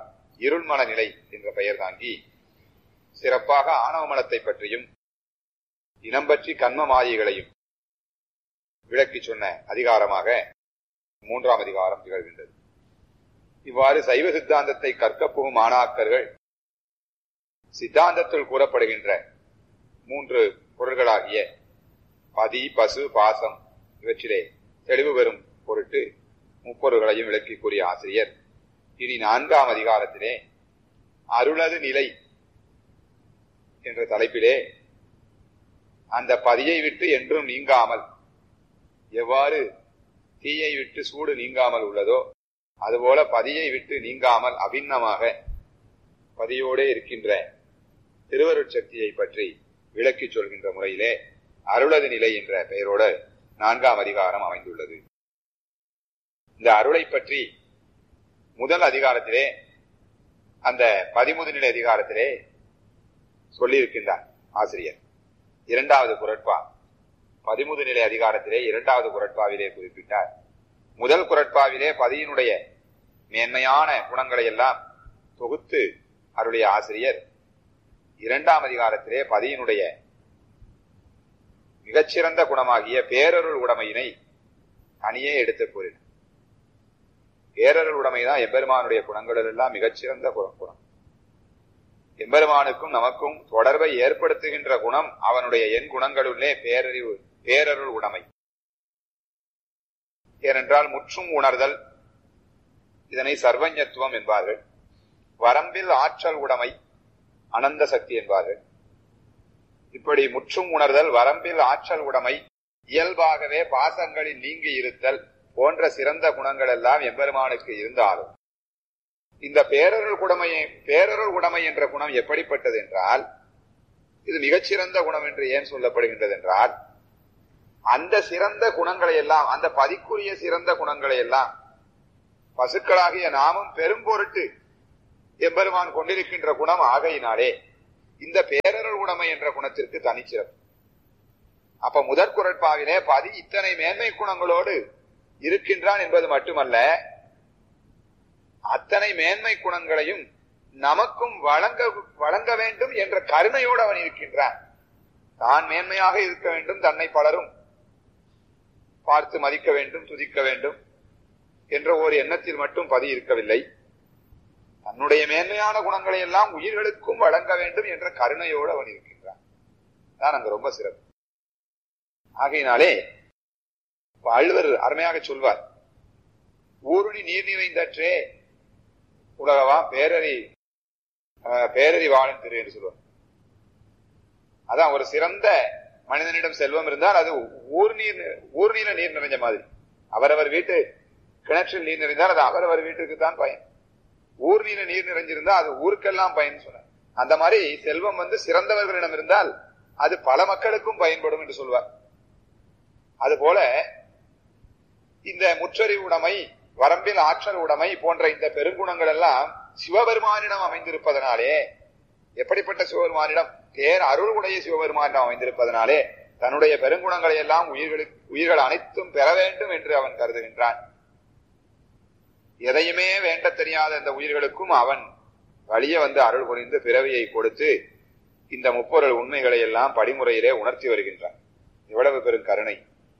இருள்மல நிலை என்ற பெயர் தாங்கி சிறப்பாக ஆணவ மலத்தை பற்றியும் இனம் பற்றி கண்ம மாயைகளையும் விளக்கி சொன்ன அதிகாரமாக மூன்றாம் அதிகாரம் திகழ்கின்றது இவ்வாறு சைவ சித்தாந்தத்தை கற்கப் போகும் மாணாக்கர்கள் சித்தாந்தத்தில் கூறப்படுகின்ற மூன்று பொருள்களாகிய பதி பசு பாசம் இவற்றிலே தெளிவு பெறும் பொருட்டு முப்பொருள்களையும் விளக்கி கூறிய ஆசிரியர் இனி நான்காம் அதிகாரத்திலே அருளது நிலை என்ற தலைப்பிலே அந்த பதியை விட்டு என்றும் நீங்காமல் எவ்வாறு தீயை விட்டு சூடு நீங்காமல் உள்ளதோ அதுபோல பதியை விட்டு நீங்காமல் அபிண்ணமாக பதியோடே இருக்கின்ற திருவருட்சக்தியை பற்றி விளக்கிச் சொல்கின்ற முறையிலே அருளது நிலை என்ற பெயரோடு நான்காம் அதிகாரம் அமைந்துள்ளது இந்த அருளை பற்றி முதல் அதிகாரத்திலே அந்த பதிமுது நிலை அதிகாரத்திலே சொல்லியிருக்கின்றார் ஆசிரியர் இரண்டாவது குரட்பா பதிமுது நிலை அதிகாரத்திலே இரண்டாவது குரட்பாவிலே குறிப்பிட்டார் முதல் குரட்பாவிலே பதியினுடைய மேன்மையான குணங்களை எல்லாம் தொகுத்து அருளிய ஆசிரியர் இரண்டாம் அதிகாரத்திலே பதியினுடைய மிகச்சிறந்த குணமாகிய பேரருள் உடைமையினை தனியே எடுத்து கூறினார் பேரருள் உடைமைதான் எம்பெருமானுடைய குணங்களில் எல்லாம் மிகச்சிறந்த கு- குணம் எம்பெருமானுக்கும் நமக்கும் தொடர்பை ஏற்படுத்துகின்ற குணம் அவனுடைய எண் குணங்களுள்ளே பேரறிவு பேரருள் உடைமை ஏனென்றால் முற்றும் உணர்தல் இதனை சர்வஞத்துவம் என்பார்கள் வரம்பில் ஆற்றல் உடைமை அனந்த சக்தி என்பார்கள் இப்படி முற்றும் உணர்தல் வரம்பில் ஆற்றல் உடைமை இயல்பாகவே பாசங்களில் நீங்கி இருத்தல் போன்ற சிறந்த குணங்கள் எல்லாம் எம்பெருமானுக்கு இருந்தாலும் இந்த பேரருள் குடமையை பேரருள் உடைமை என்ற குணம் எப்படிப்பட்டது என்றால் இது மிகச்சிறந்த குணம் என்று ஏன் சொல்லப்படுகின்றது என்றால் அந்த சிறந்த குணங்களை எல்லாம் அந்த பதிக்குரிய சிறந்த குணங்களை எல்லாம் பசுக்களாகிய நாமும் பெரும்பொருட்டு எம்பெருமான் கொண்டிருக்கின்ற குணம் ஆகையினாலே இந்த பேரருள் உடைமை என்ற குணத்திற்கு தனிச்சிறப்பு அப்ப முதற் குரட்பாவிலே பதி இத்தனை மேன்மை குணங்களோடு இருக்கின்றான் என்பது மட்டுமல்ல அத்தனை மேன்மை குணங்களையும் நமக்கும் வழங்க வழங்க வேண்டும் என்ற கருணையோடு அவன் இருக்கின்றான் தான் மேன்மையாக இருக்க வேண்டும் தன்னை பலரும் பார்த்து மதிக்க வேண்டும் துதிக்க வேண்டும் என்ற ஒரு எண்ணத்தில் மட்டும் பதி இருக்கவில்லை தன்னுடைய மேன்மையான குணங்களை எல்லாம் உயிர்களுக்கும் வழங்க வேண்டும் என்ற கருணையோடு அவன் இருக்கின்றான் தான் அங்க ரொம்ப சிறப்பு ஆகையினாலே வள்ளுவர் அருமையாக சொல்வார் ஊருணி நீர் நிறைந்தற்றே உலகவா பேரறி அஹ், பேரறி வாழும் திரு என்று சொல்லுவார் அதான் ஒரு சிறந்த மனிதனிடம் செல்வம் இருந்தால் அது ஊர் நீர் ஊர் நீர நீர் நிறைஞ்ச மாதிரி அவரவர் வீட்டு கிணற்றில் நீர் நிறைந்தால் அது அவரவர் வீட்டுக்கு தான் பயன் ஊர் நீர நீர் நிறைஞ்சிருந்தா அது ஊருக்கெல்லாம் பயன் சொன்னார் அந்த மாதிரி செல்வம் வந்து சிறந்தவர்களிடம் இருந்தால் அது பல மக்களுக்கும் பயன்படும் என்று சொல்வார் அதுபோல இந்த முற்றறிவு உடைமை வரம்பில் ஆற்றல் உடைமை போன்ற இந்த பெருங்குணங்கள் எல்லாம் சிவபெருமானிடம் அமைந்திருப்பதனாலே எப்படிப்பட்ட சிவபெருமானிடம் பேர் அருள் உடைய சிவபெருமானிடம் அமைந்திருப்பதனாலே தன்னுடைய பெருங்குணங்களை எல்லாம் உயிர்களுக்கு உயிர்கள் அனைத்தும் பெற வேண்டும் என்று அவன் கருதுகின்றான் எதையுமே வேண்ட தெரியாத இந்த உயிர்களுக்கும் அவன் வழிய வந்து அருள் புரிந்து பிறவியை கொடுத்து இந்த முப்பொருள் உண்மைகளை எல்லாம் படிமுறையிலே உணர்த்தி வருகின்றான் இவ்வளவு பெரும் கருணை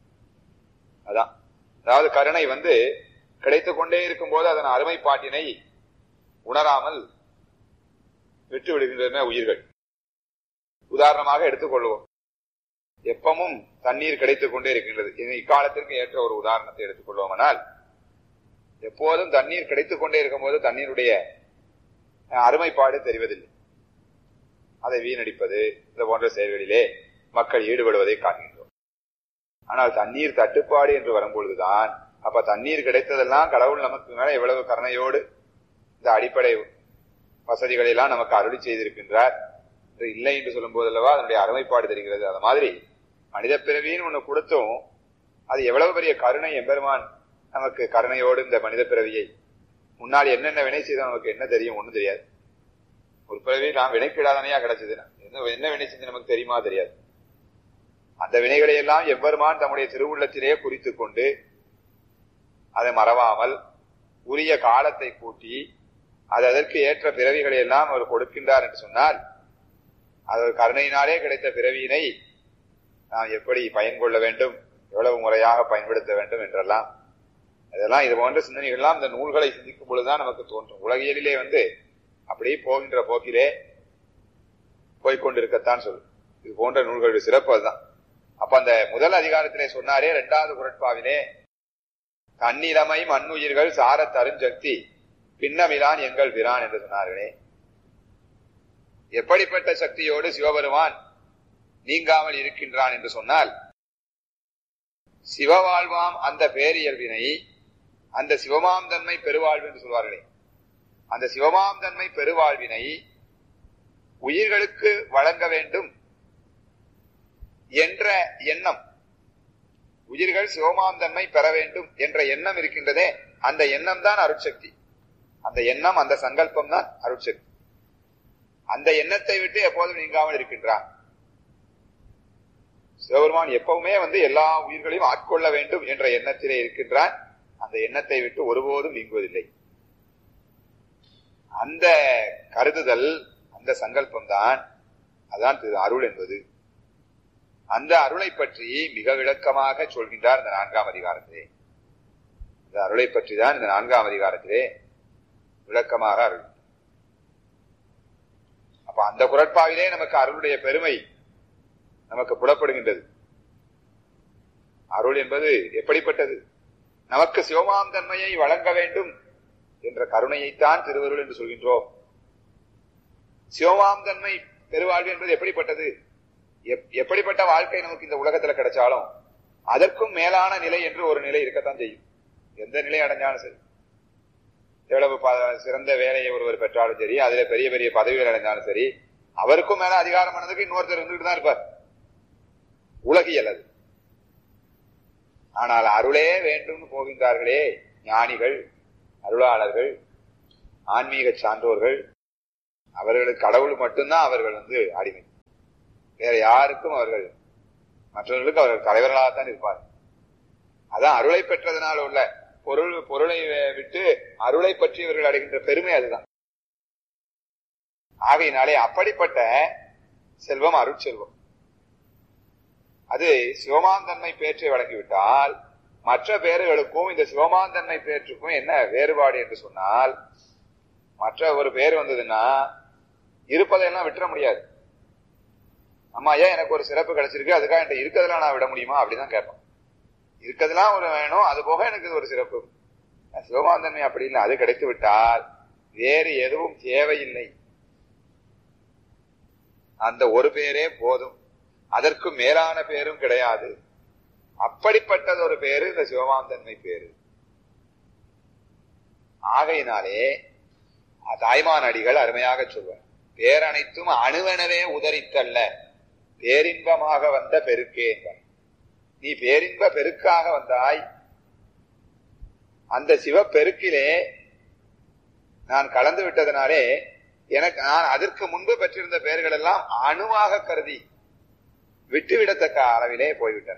அதான் அதாவது கருணை வந்து கிடைத்துக் கொண்டே இருக்கும் போது அதன் அருமைப்பாட்டினை உணராமல் விட்டு விடுகின்றன உயிர்கள் உதாரணமாக எடுத்துக்கொள்வோம் எப்பமும் தண்ணீர் கிடைத்துக் கொண்டே இருக்கின்றது இது இக்காலத்திற்கு ஏற்ற ஒரு உதாரணத்தை எடுத்துக்கொள்வோமானால் எப்போதும் தண்ணீர் கிடைத்துக் கொண்டே இருக்கும்போது தண்ணீருடைய அஹ், அருமைப்பாடு தெரிவதில்லை அதை வீணடிப்பது இது போன்ற செயல்களிலே மக்கள் ஈடுபடுவதை காண்கின்றோம் ஆனால் தண்ணீர் தட்டுப்பாடு என்று வரும்பொழுதுதான் அப்ப தண்ணீர் கிடைத்ததெல்லாம் கடவுள் நமக்கு மேல எவ்வளவு கருணையோடு இந்த அடிப்படை வசதிகளை எல்லாம் நமக்கு அருளி செய்திருக்கின்றார் என்று இல்லை என்று சொல்லும் போதல்லவா அதனுடைய அருமைப்பாடு தெரிகிறது அது மாதிரி மனித பிறவின்னு ஒண்ணு கொடுத்தும் அது எவ்வளவு பெரிய கருணை எம்பெருமான் நமக்கு கருணையோடு இந்த மனித பிறவியை முன்னால் என்னென்ன வினை செய்தோம் நமக்கு என்ன தெரியும் ஒண்ணும் தெரியாது ஒரு பிறவி நாம் வினைக்கிடாதனையா கிடைச்சது என்ன என்ன வினை செஞ்சு நமக்கு தெரியுமா தெரியாது அந்த வினைகளை எல்லாம் எவ்வருமான் தம்முடைய திருவுள்ளத்திலே குறித்துக் கொண்டு அதை மறவாமல் உரிய காலத்தை கூட்டி அது அதற்கு ஏற்ற பிறவிகளை எல்லாம் அவர் கொடுக்கின்றார் என்று சொன்னால் அது ஒரு கருணையினாலே கிடைத்த பிறவியினை நாம் எப்படி பயன் கொள்ள வேண்டும் எவ்வளவு முறையாக பயன்படுத்த வேண்டும் என்றெல்லாம் அதெல்லாம் இது போன்ற சிந்தனைகள் எல்லாம் இந்த நூல்களை சிந்திக்கும் பொழுதுதான் நமக்கு தோன்றும் உலகியலிலே வந்து அப்படியே போகின்ற போக்கிலே போய்கொண்டிருக்கத்தான் சொல்லும் இது போன்ற நூல்களுடைய சிறப்பு அதுதான் அப்ப அந்த முதல் அதிகாரத்திலே சொன்னாரே இரண்டாவது குரட்பாவிலே கண்ணிலமை மண்ணுயிர்கள் சார தருஞ்சக்தி பின்னமிலான் எங்கள் பிரான் என்று சொன்னார்களே எப்படிப்பட்ட சக்தியோடு சிவபெருமான் நீங்காமல் இருக்கின்றான் என்று சொன்னால் சிவவாழ்வாம் அந்த பேரியல்வினை அந்த சிவமாம் தன்மை பெருவாழ்வு என்று சொல்வார்களே அந்த சிவமாம் தன்மை பெருவாழ்வினை உயிர்களுக்கு வழங்க வேண்டும் என்ற எண்ணம் உயிர்கள் சிவமாம் தன்மை பெற வேண்டும் என்ற எண்ணம் இருக்கின்றதே அந்த எண்ணம் தான் அருட்சக்தி அந்த எண்ணம் அந்த சங்கல்பம் தான் அருட்சக்தி அந்த எண்ணத்தை விட்டு எப்போதும் நீங்காமல் இருக்கின்றான் சிவபெருமான் எப்பவுமே வந்து எல்லா உயிர்களையும் ஆட்கொள்ள வேண்டும் என்ற எண்ணத்திலே இருக்கின்றான் அந்த எண்ணத்தை விட்டு ஒருபோதும் நீங்குவதில்லை அந்த கருதுதல் அந்த சங்கல்பம் தான் அதான் திரு அருள் என்பது அந்த அருளை பற்றி மிக விளக்கமாக சொல்கின்றார் இந்த நான்காம் அதிகாரத்திலே இந்த அருளை பற்றி தான் இந்த நான்காம் அதிகாரத்திலே விளக்கமாக அருள் அப்ப அந்த குரட்பாவிலே நமக்கு அருளுடைய பெருமை நமக்கு புலப்படுகின்றது அருள் என்பது எப்படிப்பட்டது நமக்கு சிவமாம் தன்மையை வழங்க வேண்டும் என்ற கருணையைத்தான் திருவருள் என்று சொல்கின்றோம் சிவமாம் தன்மை பெருவாழ்வு என்பது எப்படிப்பட்டது எப்படிப்பட்ட வாழ்க்கை நமக்கு இந்த உலகத்துல கிடைச்சாலும் அதற்கும் மேலான நிலை என்று ஒரு நிலை இருக்கத்தான் செய்யும் எந்த நிலை அடைஞ்சாலும் சரி எவ்வளவு சிறந்த வேலையை ஒருவர் பெற்றாலும் சரி அதுல பெரிய பெரிய பதவிகள் அடைஞ்சாலும் சரி அவருக்கும் மேல அதிகாரம் பண்ணதுக்கு இன்னொருத்தர் இருந்துட்டு தான் இருப்பார் உலகியல் அது ஆனால் அருளே வேண்டும் போகின்றார்களே ஞானிகள் அருளாளர்கள் ஆன்மீக சான்றோர்கள் அவர்களுக்கு கடவுள் மட்டும்தான் அவர்கள் வந்து அடிமை வேற யாருக்கும் அவர்கள் மற்றவர்களுக்கு அவர்கள் தலைவர்களாகத்தான் இருப்பார் அதான் அருளை பெற்றதனால் உள்ள பொருள் பொருளை விட்டு அருளை பற்றி இவர்கள் அடைகின்ற பெருமை அதுதான் ஆகையினாலே அப்படிப்பட்ட செல்வம் அருட்செல்வம் அது சிவமாந்தன்மை பேற்றை வழங்கிவிட்டால் மற்ற பேர்களுக்கும் இந்த சிவமாந்தன்மை பேற்றுக்கும் என்ன வேறுபாடு என்று சொன்னால் மற்ற ஒரு பேர் வந்ததுன்னா இருப்பதையெல்லாம் விட்டுற முடியாது அம்மா ஐயா எனக்கு ஒரு சிறப்பு கிடைச்சிருக்கு அதுக்காக என்கிட்ட இருக்கிறதெல்லாம் நான் விட முடியுமா அப்படிதான் கேட்பேன் இருக்கிறதுலாம் ஒரு வேணும் அது போக எனக்கு ஒரு சிறப்பு சிவமாந்தன்மை அப்படி இல்லை அது கிடைத்து விட்டால் வேறு எதுவும் தேவையில்லை அந்த ஒரு பேரே போதும் அதற்கு மேலான பேரும் கிடையாது அப்படிப்பட்டது ஒரு பேரு இந்த சிவமாந்தன்மை பேரு ஆகையினாலே தாய்மான் அடிகள் அருமையாக சொல்வார் பேரனைத்தும் அணுவெனவே உதறித்தல்ல பேரின்பமாக வந்த பெருக்கே என்பார் நீ பேரின்ப பெருக்காக வந்தாய் அந்த சிவப்பெருக்கிலே நான் கலந்து விட்டதனாலே எனக்கு நான் அதற்கு முன்பு பெற்றிருந்த பெயர்கள் எல்லாம் அணுவாக கருதி விட்டுவிடத்தக்க அளவிலே போய்விட்டன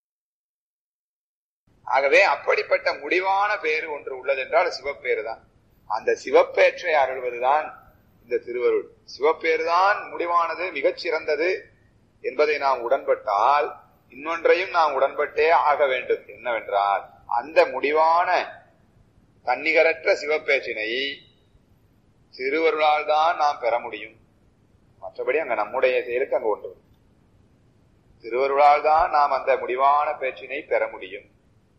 ஆகவே அப்படிப்பட்ட முடிவான பேரு ஒன்று உள்ளது என்றால் சிவப்பேறு தான் அந்த சிவப்பேற்றை அருள்வதுதான் இந்த திருவருள் சிவப்பேறு தான் முடிவானது மிகச் சிறந்தது என்பதை நாம் உடன்பட்டால் இன்னொன்றையும் நாம் உடன்பட்டே ஆக வேண்டும் என்னவென்றால் அந்த முடிவான தன்னிகரற்ற சிவப்பேச்சினை திருவருளால் தான் நாம் பெற முடியும் மற்றபடி அங்க நம்முடைய செயலுக்கு அங்க ஒன்று திருவருளால் தான் நாம் அந்த முடிவான பேச்சினை பெற முடியும்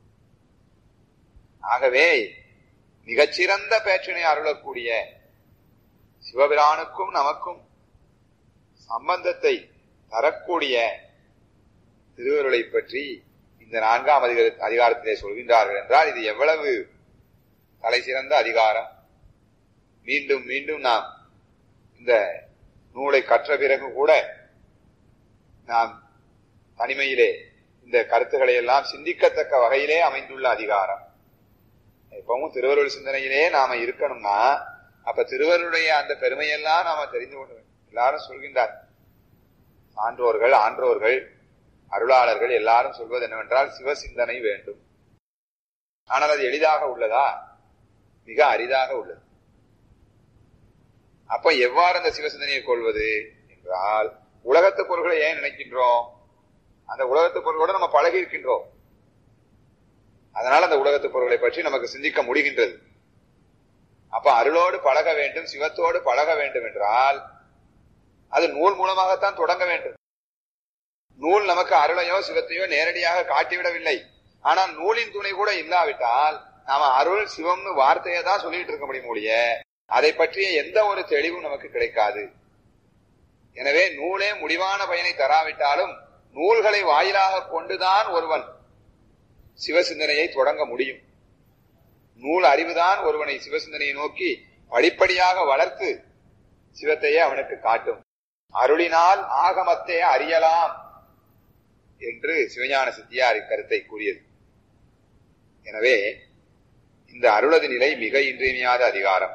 ஆகவே மிகச்சிறந்த பேச்சினை அருளக்கூடிய சிவபிரானுக்கும் நமக்கும் சம்பந்தத்தை தரக்கூடிய திருவருளை பற்றி இந்த நான்காம் அதிகார அதிகாரத்திலே சொல்கின்றார்கள் என்றால் இது எவ்வளவு தலை சிறந்த அதிகாரம் மீண்டும் மீண்டும் நாம் இந்த நூலை கற்ற பிறகு கூட நாம் தனிமையிலே இந்த கருத்துக்களை எல்லாம் சிந்திக்கத்தக்க வகையிலே அமைந்துள்ள அதிகாரம் எப்பவும் திருவருள் சிந்தனையிலே நாம இருக்கணும்னா அப்ப திருவருடைய அந்த பெருமையெல்லாம் நாம தெரிந்து கொள்ள வேண்டும் எல்லாரும் சொல்கின்றார் சான்றோர்கள் ஆன்றோர்கள் அருளாளர்கள் எல்லாரும் சொல்வது என்னவென்றால் சிவ சிந்தனை வேண்டும் ஆனால் அது எளிதாக உள்ளதா மிக அரிதாக உள்ளது அப்ப எவ்வாறு அந்த சிவசிந்தனையை கொள்வது என்றால் உலகத்து பொருள்களை ஏன் நினைக்கின்றோம் அந்த உலகத்து பொருளோட நம்ம பழகி இருக்கின்றோம் அதனால அந்த உலகத்து பொருள்களை பற்றி நமக்கு சிந்திக்க முடிகின்றது அப்ப அருளோடு பழக வேண்டும் சிவத்தோடு பழக வேண்டும் என்றால் அது நூல் மூலமாகத்தான் தொடங்க வேண்டும் நூல் நமக்கு அருளையோ சிவத்தையோ நேரடியாக காட்டிவிடவில்லை ஆனால் நூலின் துணை கூட இல்லாவிட்டால் நாம அருள் சிவம்னு வார்த்தையை தான் சொல்லிட்டு இருக்க முடியும் ஒழிய அதை பற்றிய எந்த ஒரு தெளிவும் நமக்கு கிடைக்காது எனவே நூலே முடிவான பயனை தராவிட்டாலும் நூல்களை வாயிலாக கொண்டுதான் ஒருவன் சிவசிந்தனையை தொடங்க முடியும் நூல் அறிவுதான் ஒருவனை சிவசிந்தனையை நோக்கி படிப்படியாக வளர்த்து சிவத்தையே அவனுக்கு காட்டும் அருளினால் ஆகமத்தை அறியலாம் என்று சிவஞான சித்தியார் இக்கருத்தை கூறியது எனவே இந்த அருளது நிலை மிக இன்றியமையாத அதிகாரம்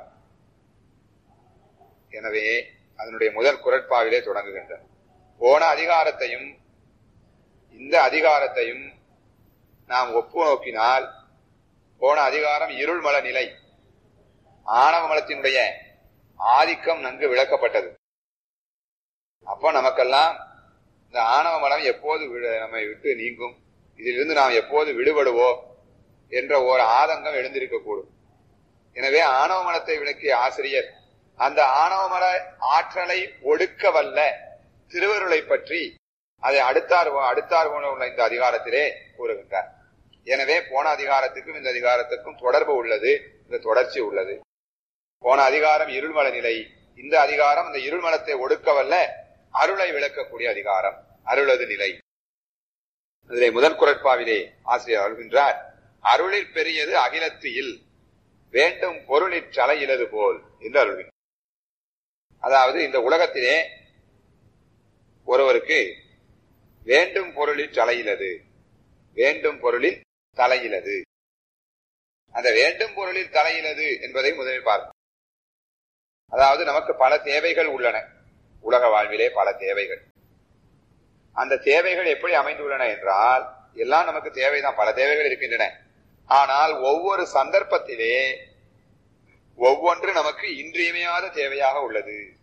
எனவே அதனுடைய முதல் குரட்பாவிலே தொடங்குகின்றன போன அதிகாரத்தையும் இந்த அதிகாரத்தையும் நாம் ஒப்பு நோக்கினால் போன அதிகாரம் இருள்மல நிலை ஆணவ மலத்தினுடைய ஆதிக்கம் நன்கு விளக்கப்பட்டது அப்போ நமக்கெல்லாம் இந்த ஆணவ மலம் எப்போது விடு- நம்மை விட்டு நீங்கும் இதிலிருந்து நாம் எப்போது விடுபடுவோம் என்ற ஒரு ஆதங்கம் எழுந்திருக்கக்கூடும் எனவே ஆணவ மலத்தை விளக்கிய ஆசிரியர் அந்த ஆணவ மல ஆற்றலை ஒடுக்க வல்ல திருவருளை பற்றி அதை அடுத்தார் அடுத்தார் உள்ள இந்த அதிகாரத்திலே கூறுகின்றார் எனவே போன அதிகாரத்துக்கும் இந்த அதிகாரத்துக்கும் தொடர்பு உள்ளது இந்த தொடர்ச்சி உள்ளது போன அதிகாரம் இருள்மல நிலை இந்த அதிகாரம் இந்த இருள்மலத்தை ஒடுக்க வல்ல அருளை விளக்கக்கூடிய அதிகாரம் அருளது நிலை இதிலே முதல் குரட்பாவிலே ஆசிரியர் அருள்கின்றார் அருளில் பெரியது அகிலத்து இல் வேண்டும் பொருளிற் சலையிலது போல் என்று அருள்கின்றார் அதாவது இந்த உலகத்திலே ஒருவருக்கு வேண்டும் பொருளில் தலையிலது வேண்டும் பொருளில் தலையிலது அந்த வேண்டும் பொருளில் தலையிலது என்பதை முதலில் பார்ப்போம் அதாவது நமக்கு பல தேவைகள் உள்ளன உலக வாழ்விலே பல தேவைகள் அந்த தேவைகள் எப்படி அமைந்துள்ளன என்றால் எல்லாம் நமக்கு தேவைதான் பல தேவைகள் இருக்கின்றன ஆனால் ஒவ்வொரு சந்தர்ப்பத்திலே ஒவ்வொன்று நமக்கு இன்றியமையாத தேவையாக உள்ளது